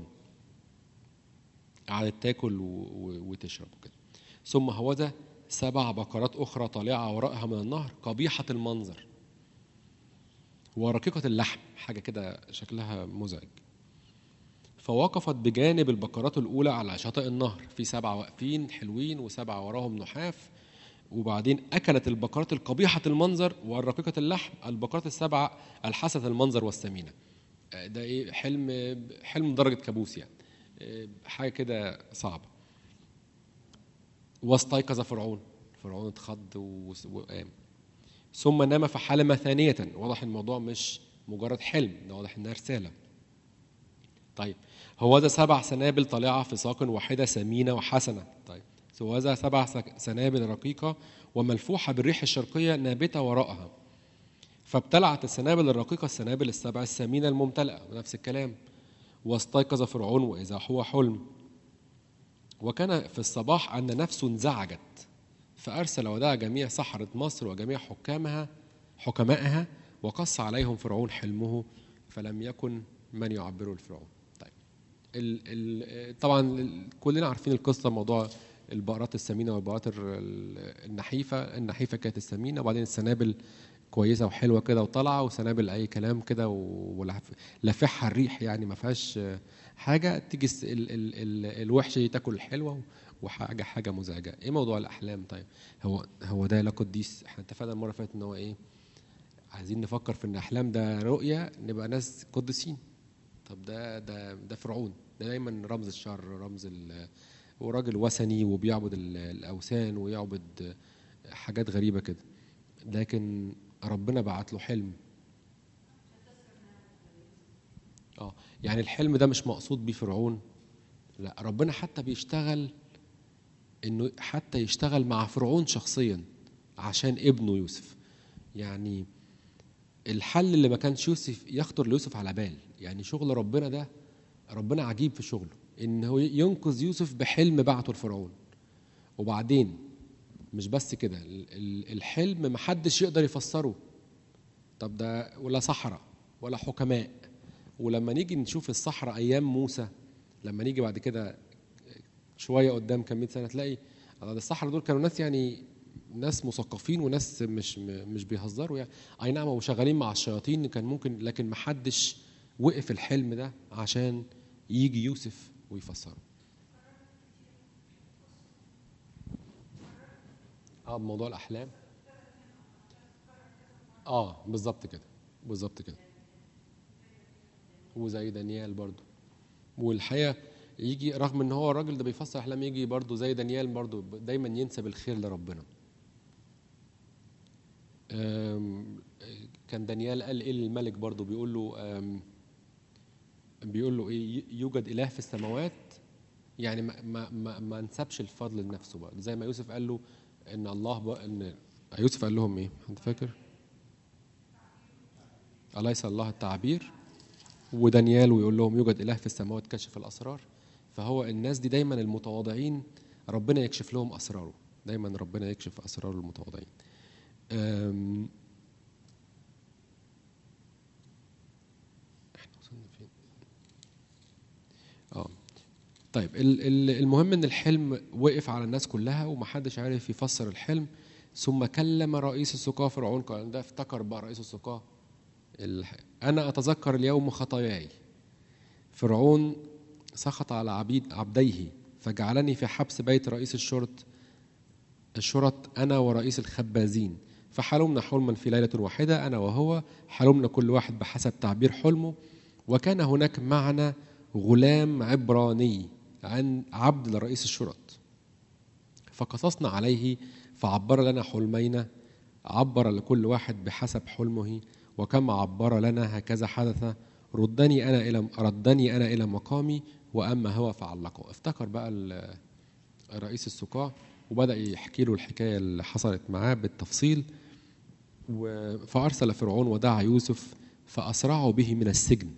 A: قعدت تاكل و- و- وتشرب كده ثم هوذا سبع بقرات أخرى طالعة وراءها من النهر قبيحة المنظر ورقيقة اللحم حاجة كده شكلها مزعج فوقفت بجانب البقرات الأولى على شاطئ النهر في سبعة واقفين حلوين وسبعة وراهم نحاف وبعدين أكلت البقرات القبيحة المنظر والرقيقة اللحم البقرات السبعة الحسنة المنظر والسمينة آه، ده إيه حلم حلم درجة كابوس يعني آه، حاجة كده صعبة واستيقظ فرعون فرعون اتخض وس- وقام ثم نام فحلم ثانية واضح الموضوع مش مجرد حلم ده واضح انها رسالة طيب هوذا سبع سنابل طالعة في ساق واحدة سمينة وحسنة طيب هوذا سبع سك- سنابل رقيقة وملفوحة بالريح الشرقية نابتة وراءها فابتلعت السنابل الرقيقة السنابل السبع السمينة الممتلئة نفس الكلام واستيقظ فرعون وإذا هو حلم وكان في الصباح أن نفسه انزعجت فأرسل ودعا جميع سحرة مصر وجميع حكامها حكمائها وقص عليهم فرعون حلمه فلم يكن من يعبره لفرعون طيب ال ال طبعا ال- كلنا عارفين القصة موضوع البقرات السمينة والبقرات ال- ال- النحيفة النحيفة كانت السمينة وبعدين السنابل كويسة وحلوة كده وطالعة وسنابل أي كلام كده ولافحها الريح يعني ما فيهاش حاجة تيجي الس- ال ال ال الوحشة تاكل الحلوة وحاجة حاجة مزعجة إيه موضوع الأحلام طيب هو هو ده لا قديس احنا اتفقنا المرة اللي فاتت إن هو إيه عايزين نفكر في إن الأحلام ده رؤية نبقى ناس قديسين طب ده ده ده فرعون ده دايما رمز الشر رمز ال وراجل وثني وبيعبد ال- الاوثان ويعبد حاجات غريبه كده لكن ربنا بعت له حلم اه يعني الحلم ده مش مقصود بيه فرعون لا ربنا حتى بيشتغل انه حتى يشتغل مع فرعون شخصيا عشان ابنه يوسف يعني الحل اللي ما كانش يوسف يخطر ليوسف على بال يعني شغل ربنا ده ربنا عجيب في شغله ان هو ينقذ يوسف بحلم بعته لفرعون وبعدين مش بس كده ال- ال- الحلم محدش يقدر يفسره طب ده ولا صحراء ولا حكماء ولما نيجي نشوف الصحراء ايام موسى لما نيجي بعد كده شويه قدام كم 100 سنه تلاقي ده الصحراء دول كانوا ناس يعني ناس مثقفين وناس مش مش بيهزروا يعني اي نعم وشغالين مع الشياطين كان ممكن لكن ما حدش وقف الحلم ده عشان يجي يوسف ويفسره اه بموضوع الاحلام اه بالظبط كده بالظبط كده وزي دانيال برضو والحقيقه يجي رغم ان هو الراجل ده بيفسر احلام يجي برضه زي دانيال برضه دايما ينسب الخير لربنا أم، كان دانيال قال ايه للملك برضه بيقول له أم، بيقول له ايه يوجد اله في السماوات يعني ما ما ما, ما نسبش الفضل لنفسه بقى زي ما يوسف قال له ان الله بقى ان يوسف قال لهم ايه حد فاكر أليس الله التعبير ودانيال ويقول لهم يوجد إله في السماوات كشف الأسرار فهو الناس دي دايما المتواضعين ربنا يكشف لهم أسراره دايما ربنا يكشف أسرار المتواضعين أم، احنا وصلنا فين اه طيب ال- ال- المهم ان الحلم وقف على الناس كلها ومحدش عارف يفسر الحلم ثم كلم رئيس السقاة فرعون قال ده افتكر بقى رئيس السقاة الح- انا اتذكر اليوم خطاياي فرعون سخط على عبيد عبديه فجعلني في حبس بيت رئيس الشرط الشرط انا ورئيس الخبازين فحلمنا حلما في ليله واحده انا وهو حلمنا كل واحد بحسب تعبير حلمه وكان هناك معنا غلام عبراني عن عبد لرئيس الشرط فقصصنا عليه فعبر لنا حلمين عبر لكل واحد بحسب حلمه وكما عبر لنا هكذا حدث ردني انا الى ردني انا الى مقامي واما هو فعلقه افتكر بقى ال- رئيس السقاة وبدا يحكي له الحكايه اللي حصلت معاه بالتفصيل و- فارسل فرعون ودعا يوسف فاسرعوا به من السجن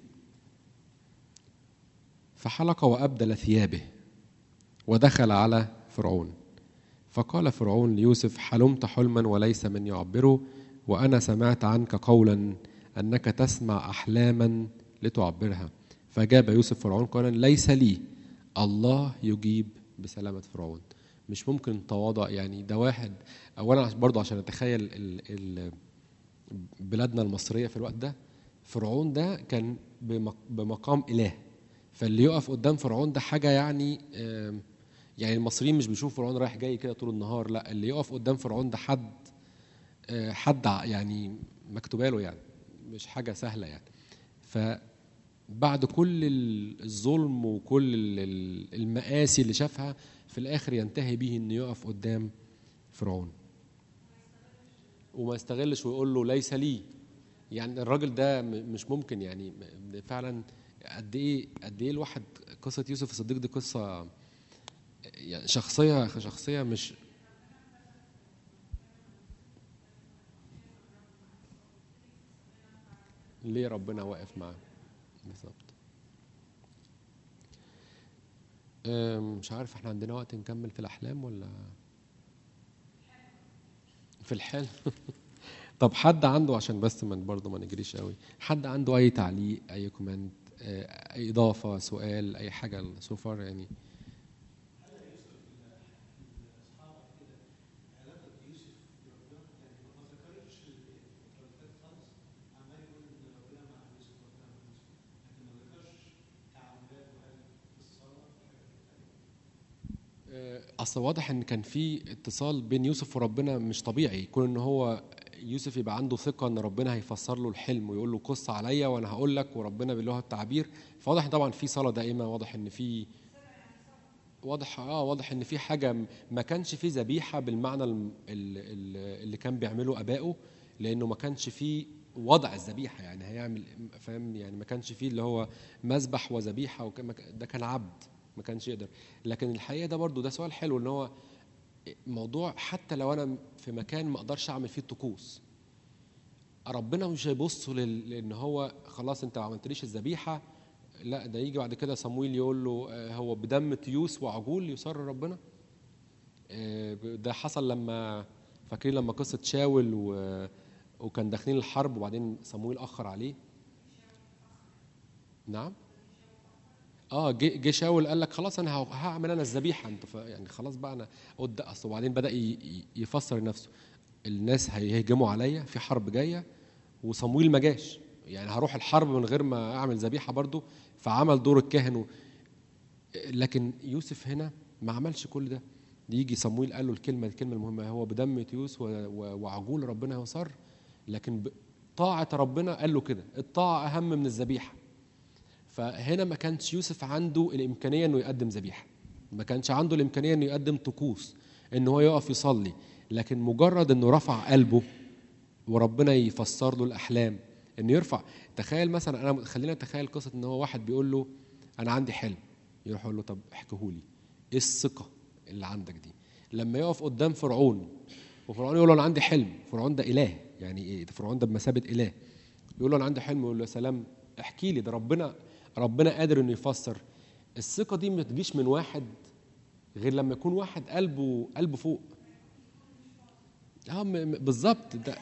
A: فحلق وابدل ثيابه ودخل على فرعون فقال فرعون ليوسف حلمت حلما وليس من يعبره وانا سمعت عنك قولا انك تسمع احلاما لتعبرها فجاب يوسف فرعون قائلا ليس لي الله يجيب بسلامه فرعون مش ممكن تواضع يعني ده واحد اولا برضه عشان نتخيل ال ال بلادنا المصريه في الوقت ده فرعون ده كان بمق- بمقام اله فاللي يقف قدام فرعون ده حاجه يعني آم، يعني المصريين مش بيشوفوا فرعون رايح جاي كده طول النهار لا اللي يقف قدام فرعون ده حد آه، حد ع- يعني مكتوبه له يعني مش حاجه سهله يعني فبعد كل ال- الظلم وكل ال- ال- المآسي اللي شافها في الاخر ينتهي به انه يقف قدام فرعون وما يستغلش ويقول له ليس لي يعني الراجل ده م- مش ممكن يعني م- فعلا قد ايه قد ايه الواحد قصه يوسف الصديق دي قصه يعني شخصيه شخصيه مش ليه ربنا واقف معاه بالظبط أم، مش عارف احنا عندنا وقت نكمل في الاحلام ولا في الحلم طب حد عنده عشان بس من برضه ما نجريش قوي حد عنده اي تعليق اي كومنت آه، اي اضافه سؤال اي حاجه سو فار يعني آه، اصل واضح ان كان في اتصال بين يوسف وربنا مش طبيعي يكون ان هو يوسف يبقى عنده ثقه ان ربنا هيفسر له الحلم ويقول له قص عليا وانا هقول لك وربنا بيقول له التعبير فواضح طبعا في صلاه دائمه واضح ان في واضح اه واضح ان في حاجه م- ما كانش في ذبيحه بالمعنى الم- ال- ال- اللي كان بيعمله ابائه لانه ما كانش في وضع الذبيحه يعني هيعمل فاهم يعني ما كانش فيه اللي هو مذبح وذبيحه وك- ما ك- ده كان عبد ما كانش يقدر لكن الحقيقه ده برضو ده سؤال حلو ان هو موضوع حتى لو انا في مكان ما اقدرش اعمل فيه الطقوس ربنا مش هيبص لل- لان هو خلاص انت ما عملتليش الذبيحه لا ده يجي بعد كده صمويل يقول له آه، هو بدم تيوس وعجول يسر ربنا آه، ده حصل لما فاكرين لما قصه شاول و وكان داخلين الحرب وبعدين صمويل اخر عليه نعم اه جه جه شاول قال لك خلاص انا ه- هعمل انا الذبيحه انت ف- يعني خلاص بقى انا قد اصل وبعدين بدا ي- ي- يفسر لنفسه الناس هيهجموا عليا في حرب جايه وصمويل ما جاش يعني هروح الحرب من غير ما اعمل ذبيحه برضو فعمل دور الكاهن و... لكن يوسف هنا ما عملش كل ده يجي صمويل قال له الكلمه الكلمه المهمه هو بدم تيوس و... و... وعجول ربنا يصر لكن ب... طاعه ربنا قال له كده الطاعه اهم من الذبيحه فهنا ما كانش يوسف عنده الامكانيه انه يقدم ذبيحه ما كانش عنده الامكانيه انه يقدم طقوس ان هو يقف يصلي لكن مجرد انه رفع قلبه وربنا يفسر له الاحلام انه يرفع تخيل مثلا انا خلينا نتخيل قصه ان هو واحد بيقول له انا عندي حلم يروح يقول له طب احكيهولي ايه الثقه اللي عندك دي لما يقف قدام فرعون وفرعون يقول له انا عندي حلم فرعون ده اله يعني ايه ده فرعون ده بمثابه اله يقول له انا عندي حلم يقول له يا سلام احكي لي ده ربنا ربنا قادر انه يفسر الثقه دي ما تجيش من واحد غير لما يكون واحد قلبه قلبه فوق اه م- م- بالظبط ده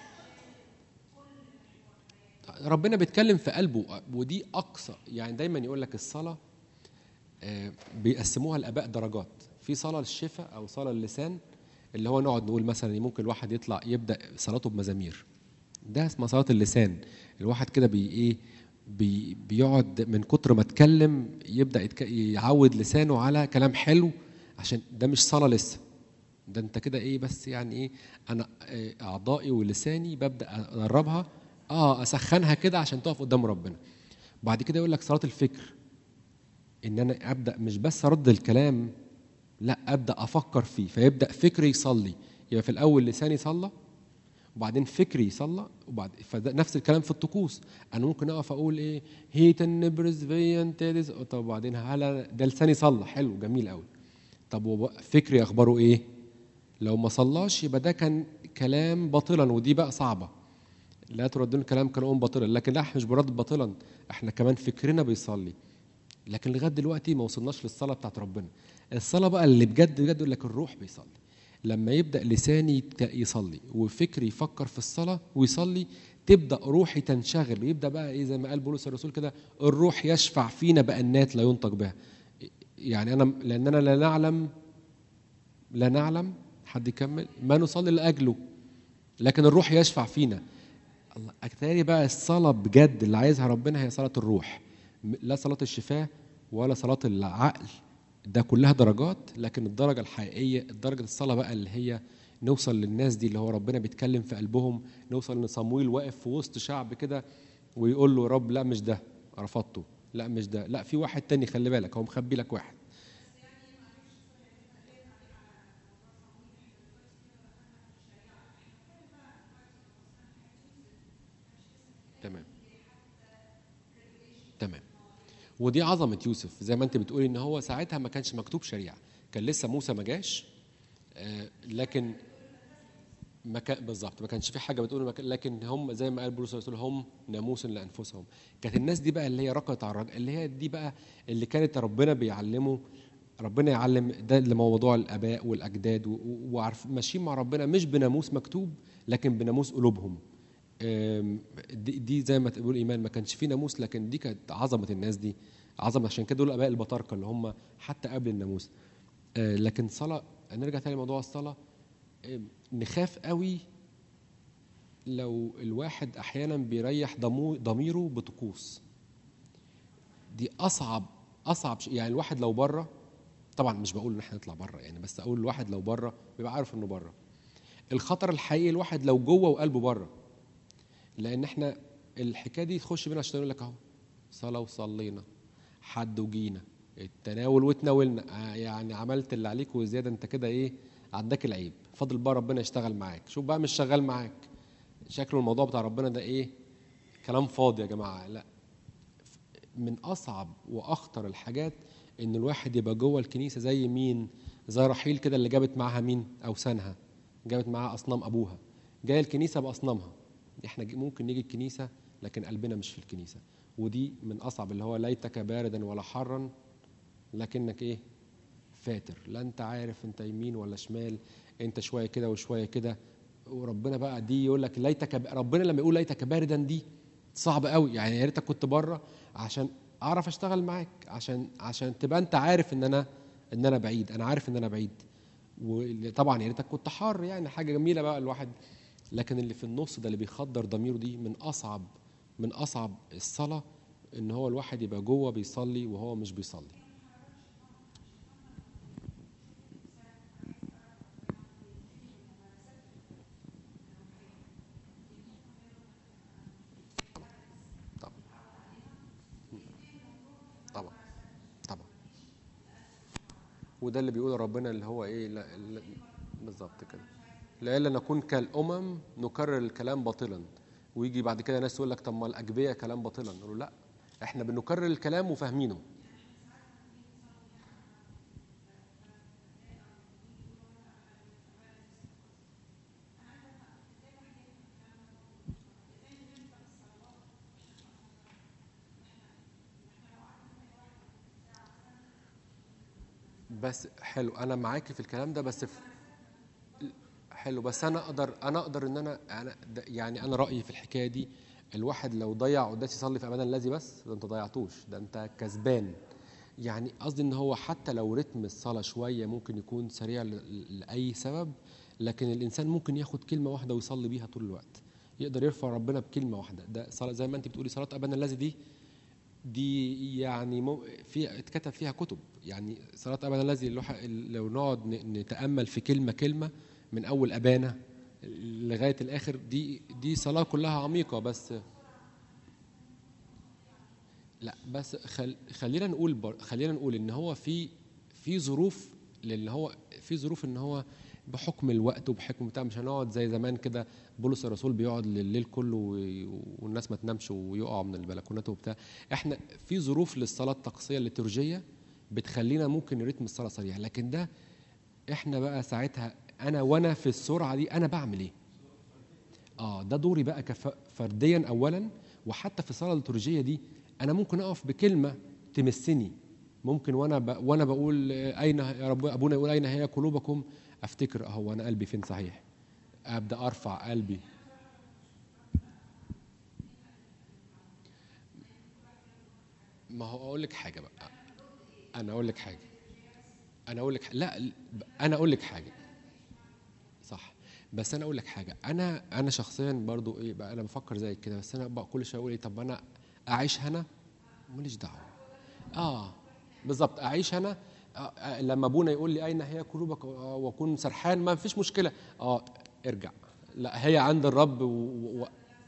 A: ربنا بيتكلم في قلبه ودي اقصى يعني دايما يقول لك الصلاه آه، بيقسموها الاباء درجات في صلاه للشفاء او صلاه للسان اللي هو نقعد نقول مثلا ممكن الواحد يطلع يبدا صلاته بمزامير ده اسمها صلاه اللسان الواحد كده بي ايه بي بيقعد من كتر ما اتكلم يبدا يتك... يعود لسانه على كلام حلو عشان ده مش صلاه لسه ده انت كده ايه بس يعني ايه انا آه، اعضائي ولساني ببدا ادربها اه اسخنها كده عشان تقف قدام ربنا بعد كده يقول لك صلاه الفكر ان انا ابدا مش بس ارد الكلام لا ابدا افكر فيه فيبدا فكري يصلي يبقى في الاول لساني صلى وبعدين فكري يصلى وبعد فده نفس الكلام في الطقوس انا ممكن اقف اقول ايه هيتن نبرز فيان تيدس طب وبعدين هلا ده لساني صلى حلو جميل قوي طب وب- فكري اخباره ايه لو ما صلاش يبقى ده كان كلام باطلا ودي بقى صعبه لا تردون الكلام كان باطلا لكن لا احنا مش بنرد باطلا احنا كمان فكرنا بيصلي لكن لغايه دلوقتي ما وصلناش للصلاه بتاعت ربنا الصلاه بقى اللي بجد بجد يقول لك الروح بيصلي لما يبدا لساني يت- يصلي وفكري يفكر في الصلاه ويصلي تبدا روحي تنشغل ويبدا بقى ايه زي ما قال بولس الرسول كده الروح يشفع فينا بانات لا ينطق بها يعني انا لاننا لا نعلم لا نعلم حد يكمل ما نصلي لاجله لكن الروح يشفع فينا الله أكتاري بقى الصلاة بجد اللي عايزها ربنا هي صلاة الروح م- لا صلاة الشفاء ولا صلاة العقل ده كلها درجات لكن الدرجة الحقيقية درجة الصلاة بقى اللي هي نوصل للناس دي اللي هو ربنا بيتكلم في قلبهم نوصل ان صمويل واقف في وسط شعب كده ويقول له يا رب لا مش ده رفضته لا مش ده لا في واحد تاني خلي بالك هو مخبي لك واحد تمام تمام ودي عظمة يوسف زي ما انت بتقولي ان هو ساعتها ما كانش مكتوب شريعة كان لسه موسى ما جاش آه، لكن ما كان بالظبط ما كانش في حاجه بتقول ما كان- لكن هم زي ما قال بولس الرسول هم ناموس لانفسهم كانت الناس دي بقى اللي هي رقت على الرجل اللي هي دي بقى اللي كانت ربنا بيعلمه ربنا يعلم ده اللي موضوع الاباء والاجداد و- و- وعارف ماشيين مع ربنا مش بناموس مكتوب لكن بناموس قلوبهم آم، دي, دي زي ما تقول ايمان ما كانش في ناموس لكن دي كانت عظمه الناس دي عظمه عشان كده دول اباء البطاركه اللي هم حتى قبل الناموس آه، لكن صلاه نرجع تاني لموضوع الصلاه آه، نخاف قوي لو الواحد احيانا بيريح ضمو- ضميره بطقوس دي اصعب اصعب شيء يعني الواحد لو بره طبعا مش بقول ان احنا نطلع بره يعني بس اقول الواحد لو بره بيبقى عارف انه بره الخطر الحقيقي الواحد لو جوه وقلبه بره لان احنا الحكايه دي تخش بينا عشان يقول لك اهو صلاه وصلينا حد وجينا التناول وتناولنا آه يعني عملت اللي عليك وزياده انت كده ايه عداك العيب فاضل بقى ربنا يشتغل معاك شوف بقى مش شغال معاك شكله الموضوع بتاع ربنا ده ايه كلام فاضي يا جماعه لا من اصعب واخطر الحاجات ان الواحد يبقى جوه الكنيسه زي مين زي رحيل كده اللي جابت معاها مين اوثانها جابت معاها اصنام ابوها جايه الكنيسه باصنامها احنا ج- ممكن نيجي الكنيسه لكن قلبنا مش في الكنيسه ودي من اصعب اللي هو ليتك باردا ولا حرا لكنك ايه فاتر لا انت عارف انت يمين ولا شمال انت شويه كده وشويه كده وربنا بقى دي يقول لك ليتك ب... ربنا لما يقول ليتك باردا دي صعب قوي يعني يا ريتك كنت بره عشان اعرف اشتغل معاك عشان عشان تبقى انت عارف ان انا ان انا بعيد انا عارف ان انا بعيد وطبعا يا ريتك كنت حر يعني حاجه جميله بقى الواحد لكن اللي في النص ده اللي بيخدر ضميره دي من اصعب من اصعب الصلاه ان هو الواحد يبقى جوه بيصلي وهو مش بيصلي طبعا وده اللي بيقوله ربنا اللي هو ايه لا لا بالظبط كده لئلا نكون كالامم نكرر الكلام باطلا ويجي بعد كده ناس يقول لك طب ما الاجبيه كلام باطلا نقول له لا احنا بنكرر الكلام وفاهمينه بس حلو انا معاكي في الكلام ده بس في حلو بس انا اقدر انا اقدر ان انا انا ده- يعني انا رايي في الحكايه دي الواحد لو ضيع قداس يصلي في ابدا الذي بس ده انت ضيعتوش ده انت كسبان يعني قصدي ان هو حتى لو رتم الصلاه شويه ممكن يكون سريع ل- لاي سبب لكن الانسان ممكن ياخد كلمه واحده ويصلي بيها طول الوقت يقدر يرفع ربنا بكلمه واحده ده صلاة زي ما انت بتقولي صلاه ابدا الذي دي دي يعني مو في اتكتب فيها كتب يعني صلاة أبانا الذي الواحد- لو نقعد ن- نتأمل في كلمة كلمة من أول أبانا لغاية الآخر دي دي صلاة كلها عميقة بس لا بس خل خلينا نقول بر خلينا نقول إن هو في في ظروف لأن هو في ظروف إن هو بحكم الوقت وبحكم بتاع مش هنقعد زي زمان كده بولس الرسول بيقعد الليل كله وي- والناس ما تنامش ويقعوا من البلكونات وبتاع احنا في ظروف للصلاه الطقسيه الليتورجيه بتخلينا ممكن رتم الصلاه سريع لكن ده احنا بقى ساعتها انا وانا في السرعه دي انا بعمل ايه اه ده دوري بقى كف- فرديا اولا وحتى في الصلاه الليتورجيه دي انا ممكن اقف بكلمه تمسني ممكن وانا ب... وانا بقول آه، اين يا رب ابونا يقول اين هي قلوبكم افتكر اهو انا قلبي فين صحيح ابدا ارفع قلبي ما هو اقول لك حاجه بقى انا اقول لك حاجه انا اقول لك ح- لا انا اقول لك حاجه صح بس انا اقول لك حاجه انا انا شخصيا برضو ايه بقى انا بفكر زيك كده بس انا بقى كل شويه اقول ايه طب انا اعيش انا ماليش دعوه اه بالظبط اعيش انا آه آه، لما ابونا يقول لي اين هي قلوبك آه، واكون سرحان ما فيش مشكله اه ارجع لا هي عند الرب و... و...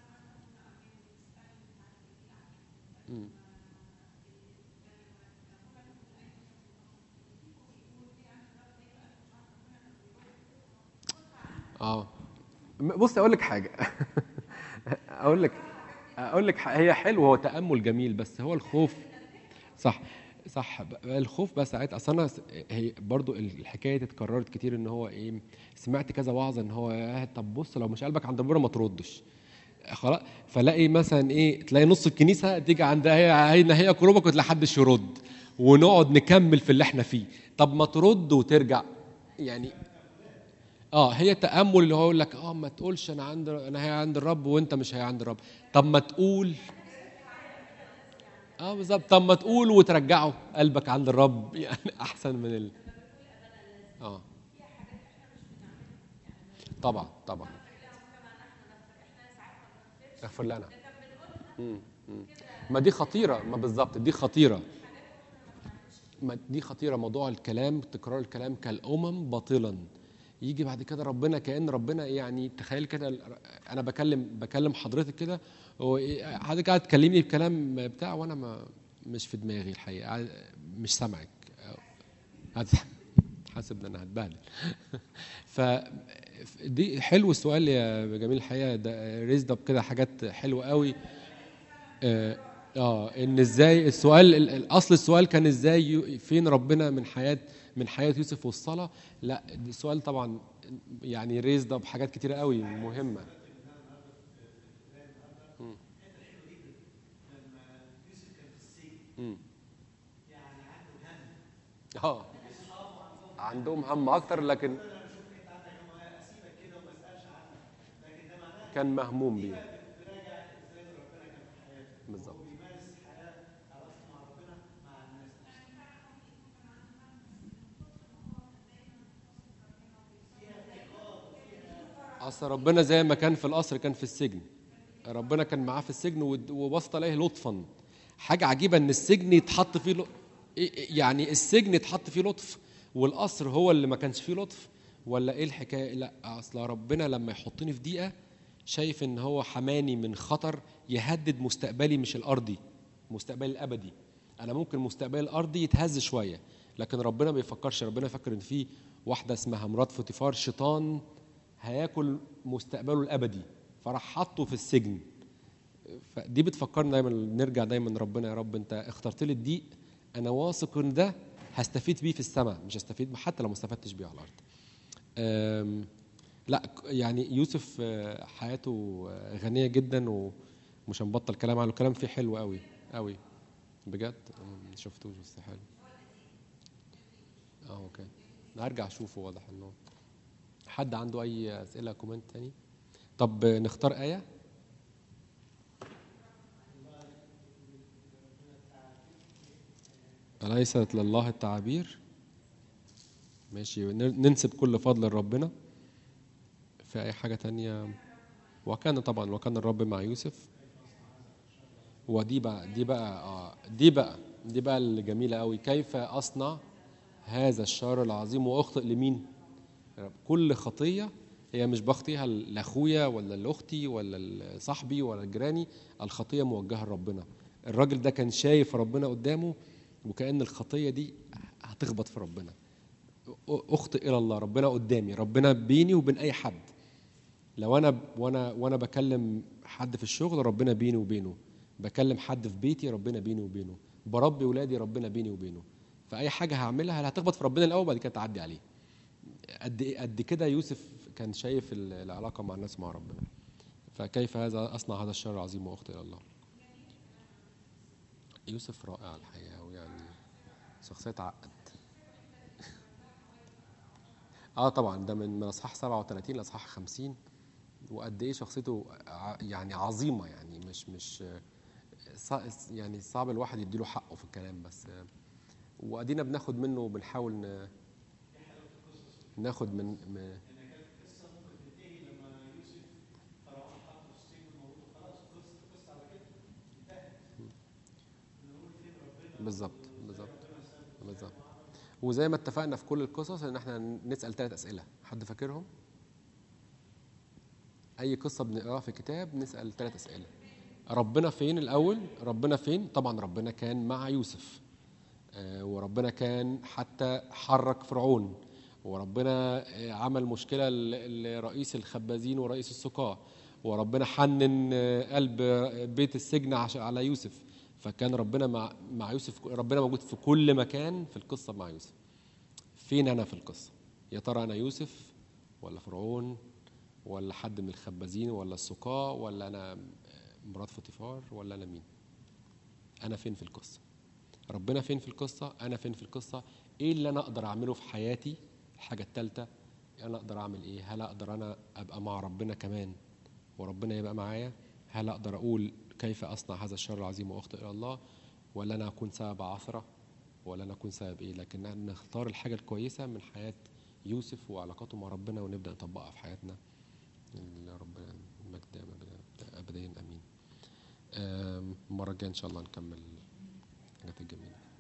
A: اه م- بص اقول لك حاجه اقول لك اقول لك ح- هي حلوه هو تامل جميل بس هو الخوف صح صح ب- الخوف بقى ساعات اصل انا س- هي برضو الحكايه دي اتكررت كتير ان هو ايه سمعت كذا وعظ ان هو آه، طب بص لو مش قلبك عند ربنا ما تردش خلاص فلاقي مثلا ايه تلاقي نص الكنيسه تيجي عند هي هي هي قلوبك وتلاقي حدش يرد ونقعد نكمل في اللي احنا فيه طب ما ترد وترجع يعني اه هي تامل اللي هو يقول لك اه ما تقولش انا عند انا هي عند الرب وانت مش هي عند الرب طب ما تقول اه بالظبط طب ما تقول وترجعه قلبك عند الرب يعني احسن من ال اه طبعا طبعا اغفر لنا مم، مم. ما دي خطيره ما بالظبط دي خطيره ما دي خطيره موضوع الكلام تكرار الكلام كالامم باطلا يجي بعد كده ربنا كان ربنا يعني تخيل كده ال- انا بكلم بكلم حضرتك كده هو إيه، حضرتك قاعد تكلمني بكلام بتاع وانا ما مش في دماغي الحقيقه قاعد- مش سامعك هت- حاسب ان انا هتبهدل ف دي حلو السؤال يا جميل الحقيقه ده ريزد اب كده حاجات حلوه قوي اه آه، ان ازاي السؤال ال- ال- اصل السؤال كان ازاي يو- فين ربنا من حياه من حياه يوسف والصلاه لا السؤال طبعا يعني ريزد اب حاجات كتيره قوي مهمه مم. مم. اه عندهم هم اكتر لكن كان مهموم بيه بالظبط اصل ربنا زي ما كان في القصر كان في السجن ربنا كان معاه في السجن ود- وبسط عليه لطفا حاجه عجيبه ان السجن يتحط فيه ل... إيه- يعني السجن يتحط فيه لطف والقصر هو اللي ما كانش فيه لطف ولا ايه الحكايه لا اصل ربنا لما يحطني في دقيقه شايف ان هو حماني من خطر يهدد مستقبلي مش الارضي مستقبلي الابدي انا ممكن مستقبلي الارضي يتهز شويه لكن ربنا ما بيفكرش ربنا يفكر ان في واحده اسمها مرات فوتيفار شيطان هياكل مستقبله الابدي فراح حطه في السجن فدي بتفكرنا دايما نرجع دايما ربنا يا رب انت اخترت لي الضيق انا واثق ان ده هستفيد بيه في السماء مش هستفيد حتى لو ما استفدتش بيه على الارض أم، لا ك- يعني يوسف آه، حياته آه، غنيه جدا ومش هنبطل كلام عنه الكلام فيه حلو قوي قوي بجد أنا ما شفتوش بس حلو اه اوكي هرجع اشوفه واضح انه حد عنده اي اسئله كومنت تاني طب آه، نختار ايه أليست لله التعابير ماشي ن- ننسب كل فضل لربنا في أي حاجة تانية وكان طبعا وكان الرب مع يوسف ودي بقى دي بقى آه دي بقى دي بقى الجميلة قوي كيف أصنع هذا الشر العظيم وأخطئ لمين كل خطية هي مش بخطيها لأخويا ولا لأختي ولا لصاحبي ولا لجيراني الخطية موجهة لربنا الراجل ده كان شايف ربنا قدامه وكأن الخطية دي هتخبط في ربنا أخطئ إلى الله ربنا قدامي ربنا بيني وبين أي حد لو انا وانا وانا بكلم حد في الشغل ربنا بيني وبينه بكلم حد في بيتي ربنا بيني وبينه بربي ولادي ربنا بيني وبينه فاي حاجه هعملها هتخبط في ربنا الاول بعد كده تعدي عليه قد إيه- قد كده يوسف كان شايف ال- العلاقه مع الناس مع ربنا فكيف هذا اصنع هذا الشر العظيم واخطئ الى الله يوسف رائع الحقيقه ويعني شخصيه عقد اه طبعا ده من من اصحاح 37 لاصحاح 50 وقد ايه شخصيته ع- يعني عظيمه يعني مش مش آه، صع- يعني صعب الواحد يديله حقه في الكلام بس آه، وادينا بناخد منه وبنحاول ن- ناخد من من- بالظبط بالظبط بالظبط وزي ما اتفقنا في كل القصص ان احنا نسال ثلاث اسئله حد فاكرهم اي قصه بنقراها في كتاب نسال ثلاث اسئله ربنا فين الاول ربنا فين طبعا ربنا كان مع يوسف آه، وربنا كان حتى حرك فرعون وربنا آه، عمل مشكله ل- لرئيس الخبازين ورئيس السقاة وربنا حنن آه، قلب بيت السجن عش- على يوسف فكان ربنا مع مع يوسف ربنا موجود في كل مكان في القصه مع يوسف فين انا في القصه يا ترى انا يوسف ولا فرعون ولا حد من الخبازين ولا السقاة ولا انا مرات فوتيفار ولا انا مين انا فين في القصه ربنا فين في القصه انا فين في القصه ايه اللي انا اقدر اعمله في حياتي الحاجه الثالثه انا اقدر اعمل ايه هل اقدر انا ابقى مع ربنا كمان وربنا يبقى معايا هل اقدر اقول كيف اصنع هذا الشر العظيم واخطئ الى الله ولا انا اكون سبب عثره ولا انا اكون سبب ايه لكن نختار الحاجه الكويسه من حياه يوسف وعلاقاته مع ربنا ونبدا نطبقها في حياتنا يا رب المجد أبدا- ابديا امين آم، المره الجايه ان شاء الله نكمل الحاجات الجميله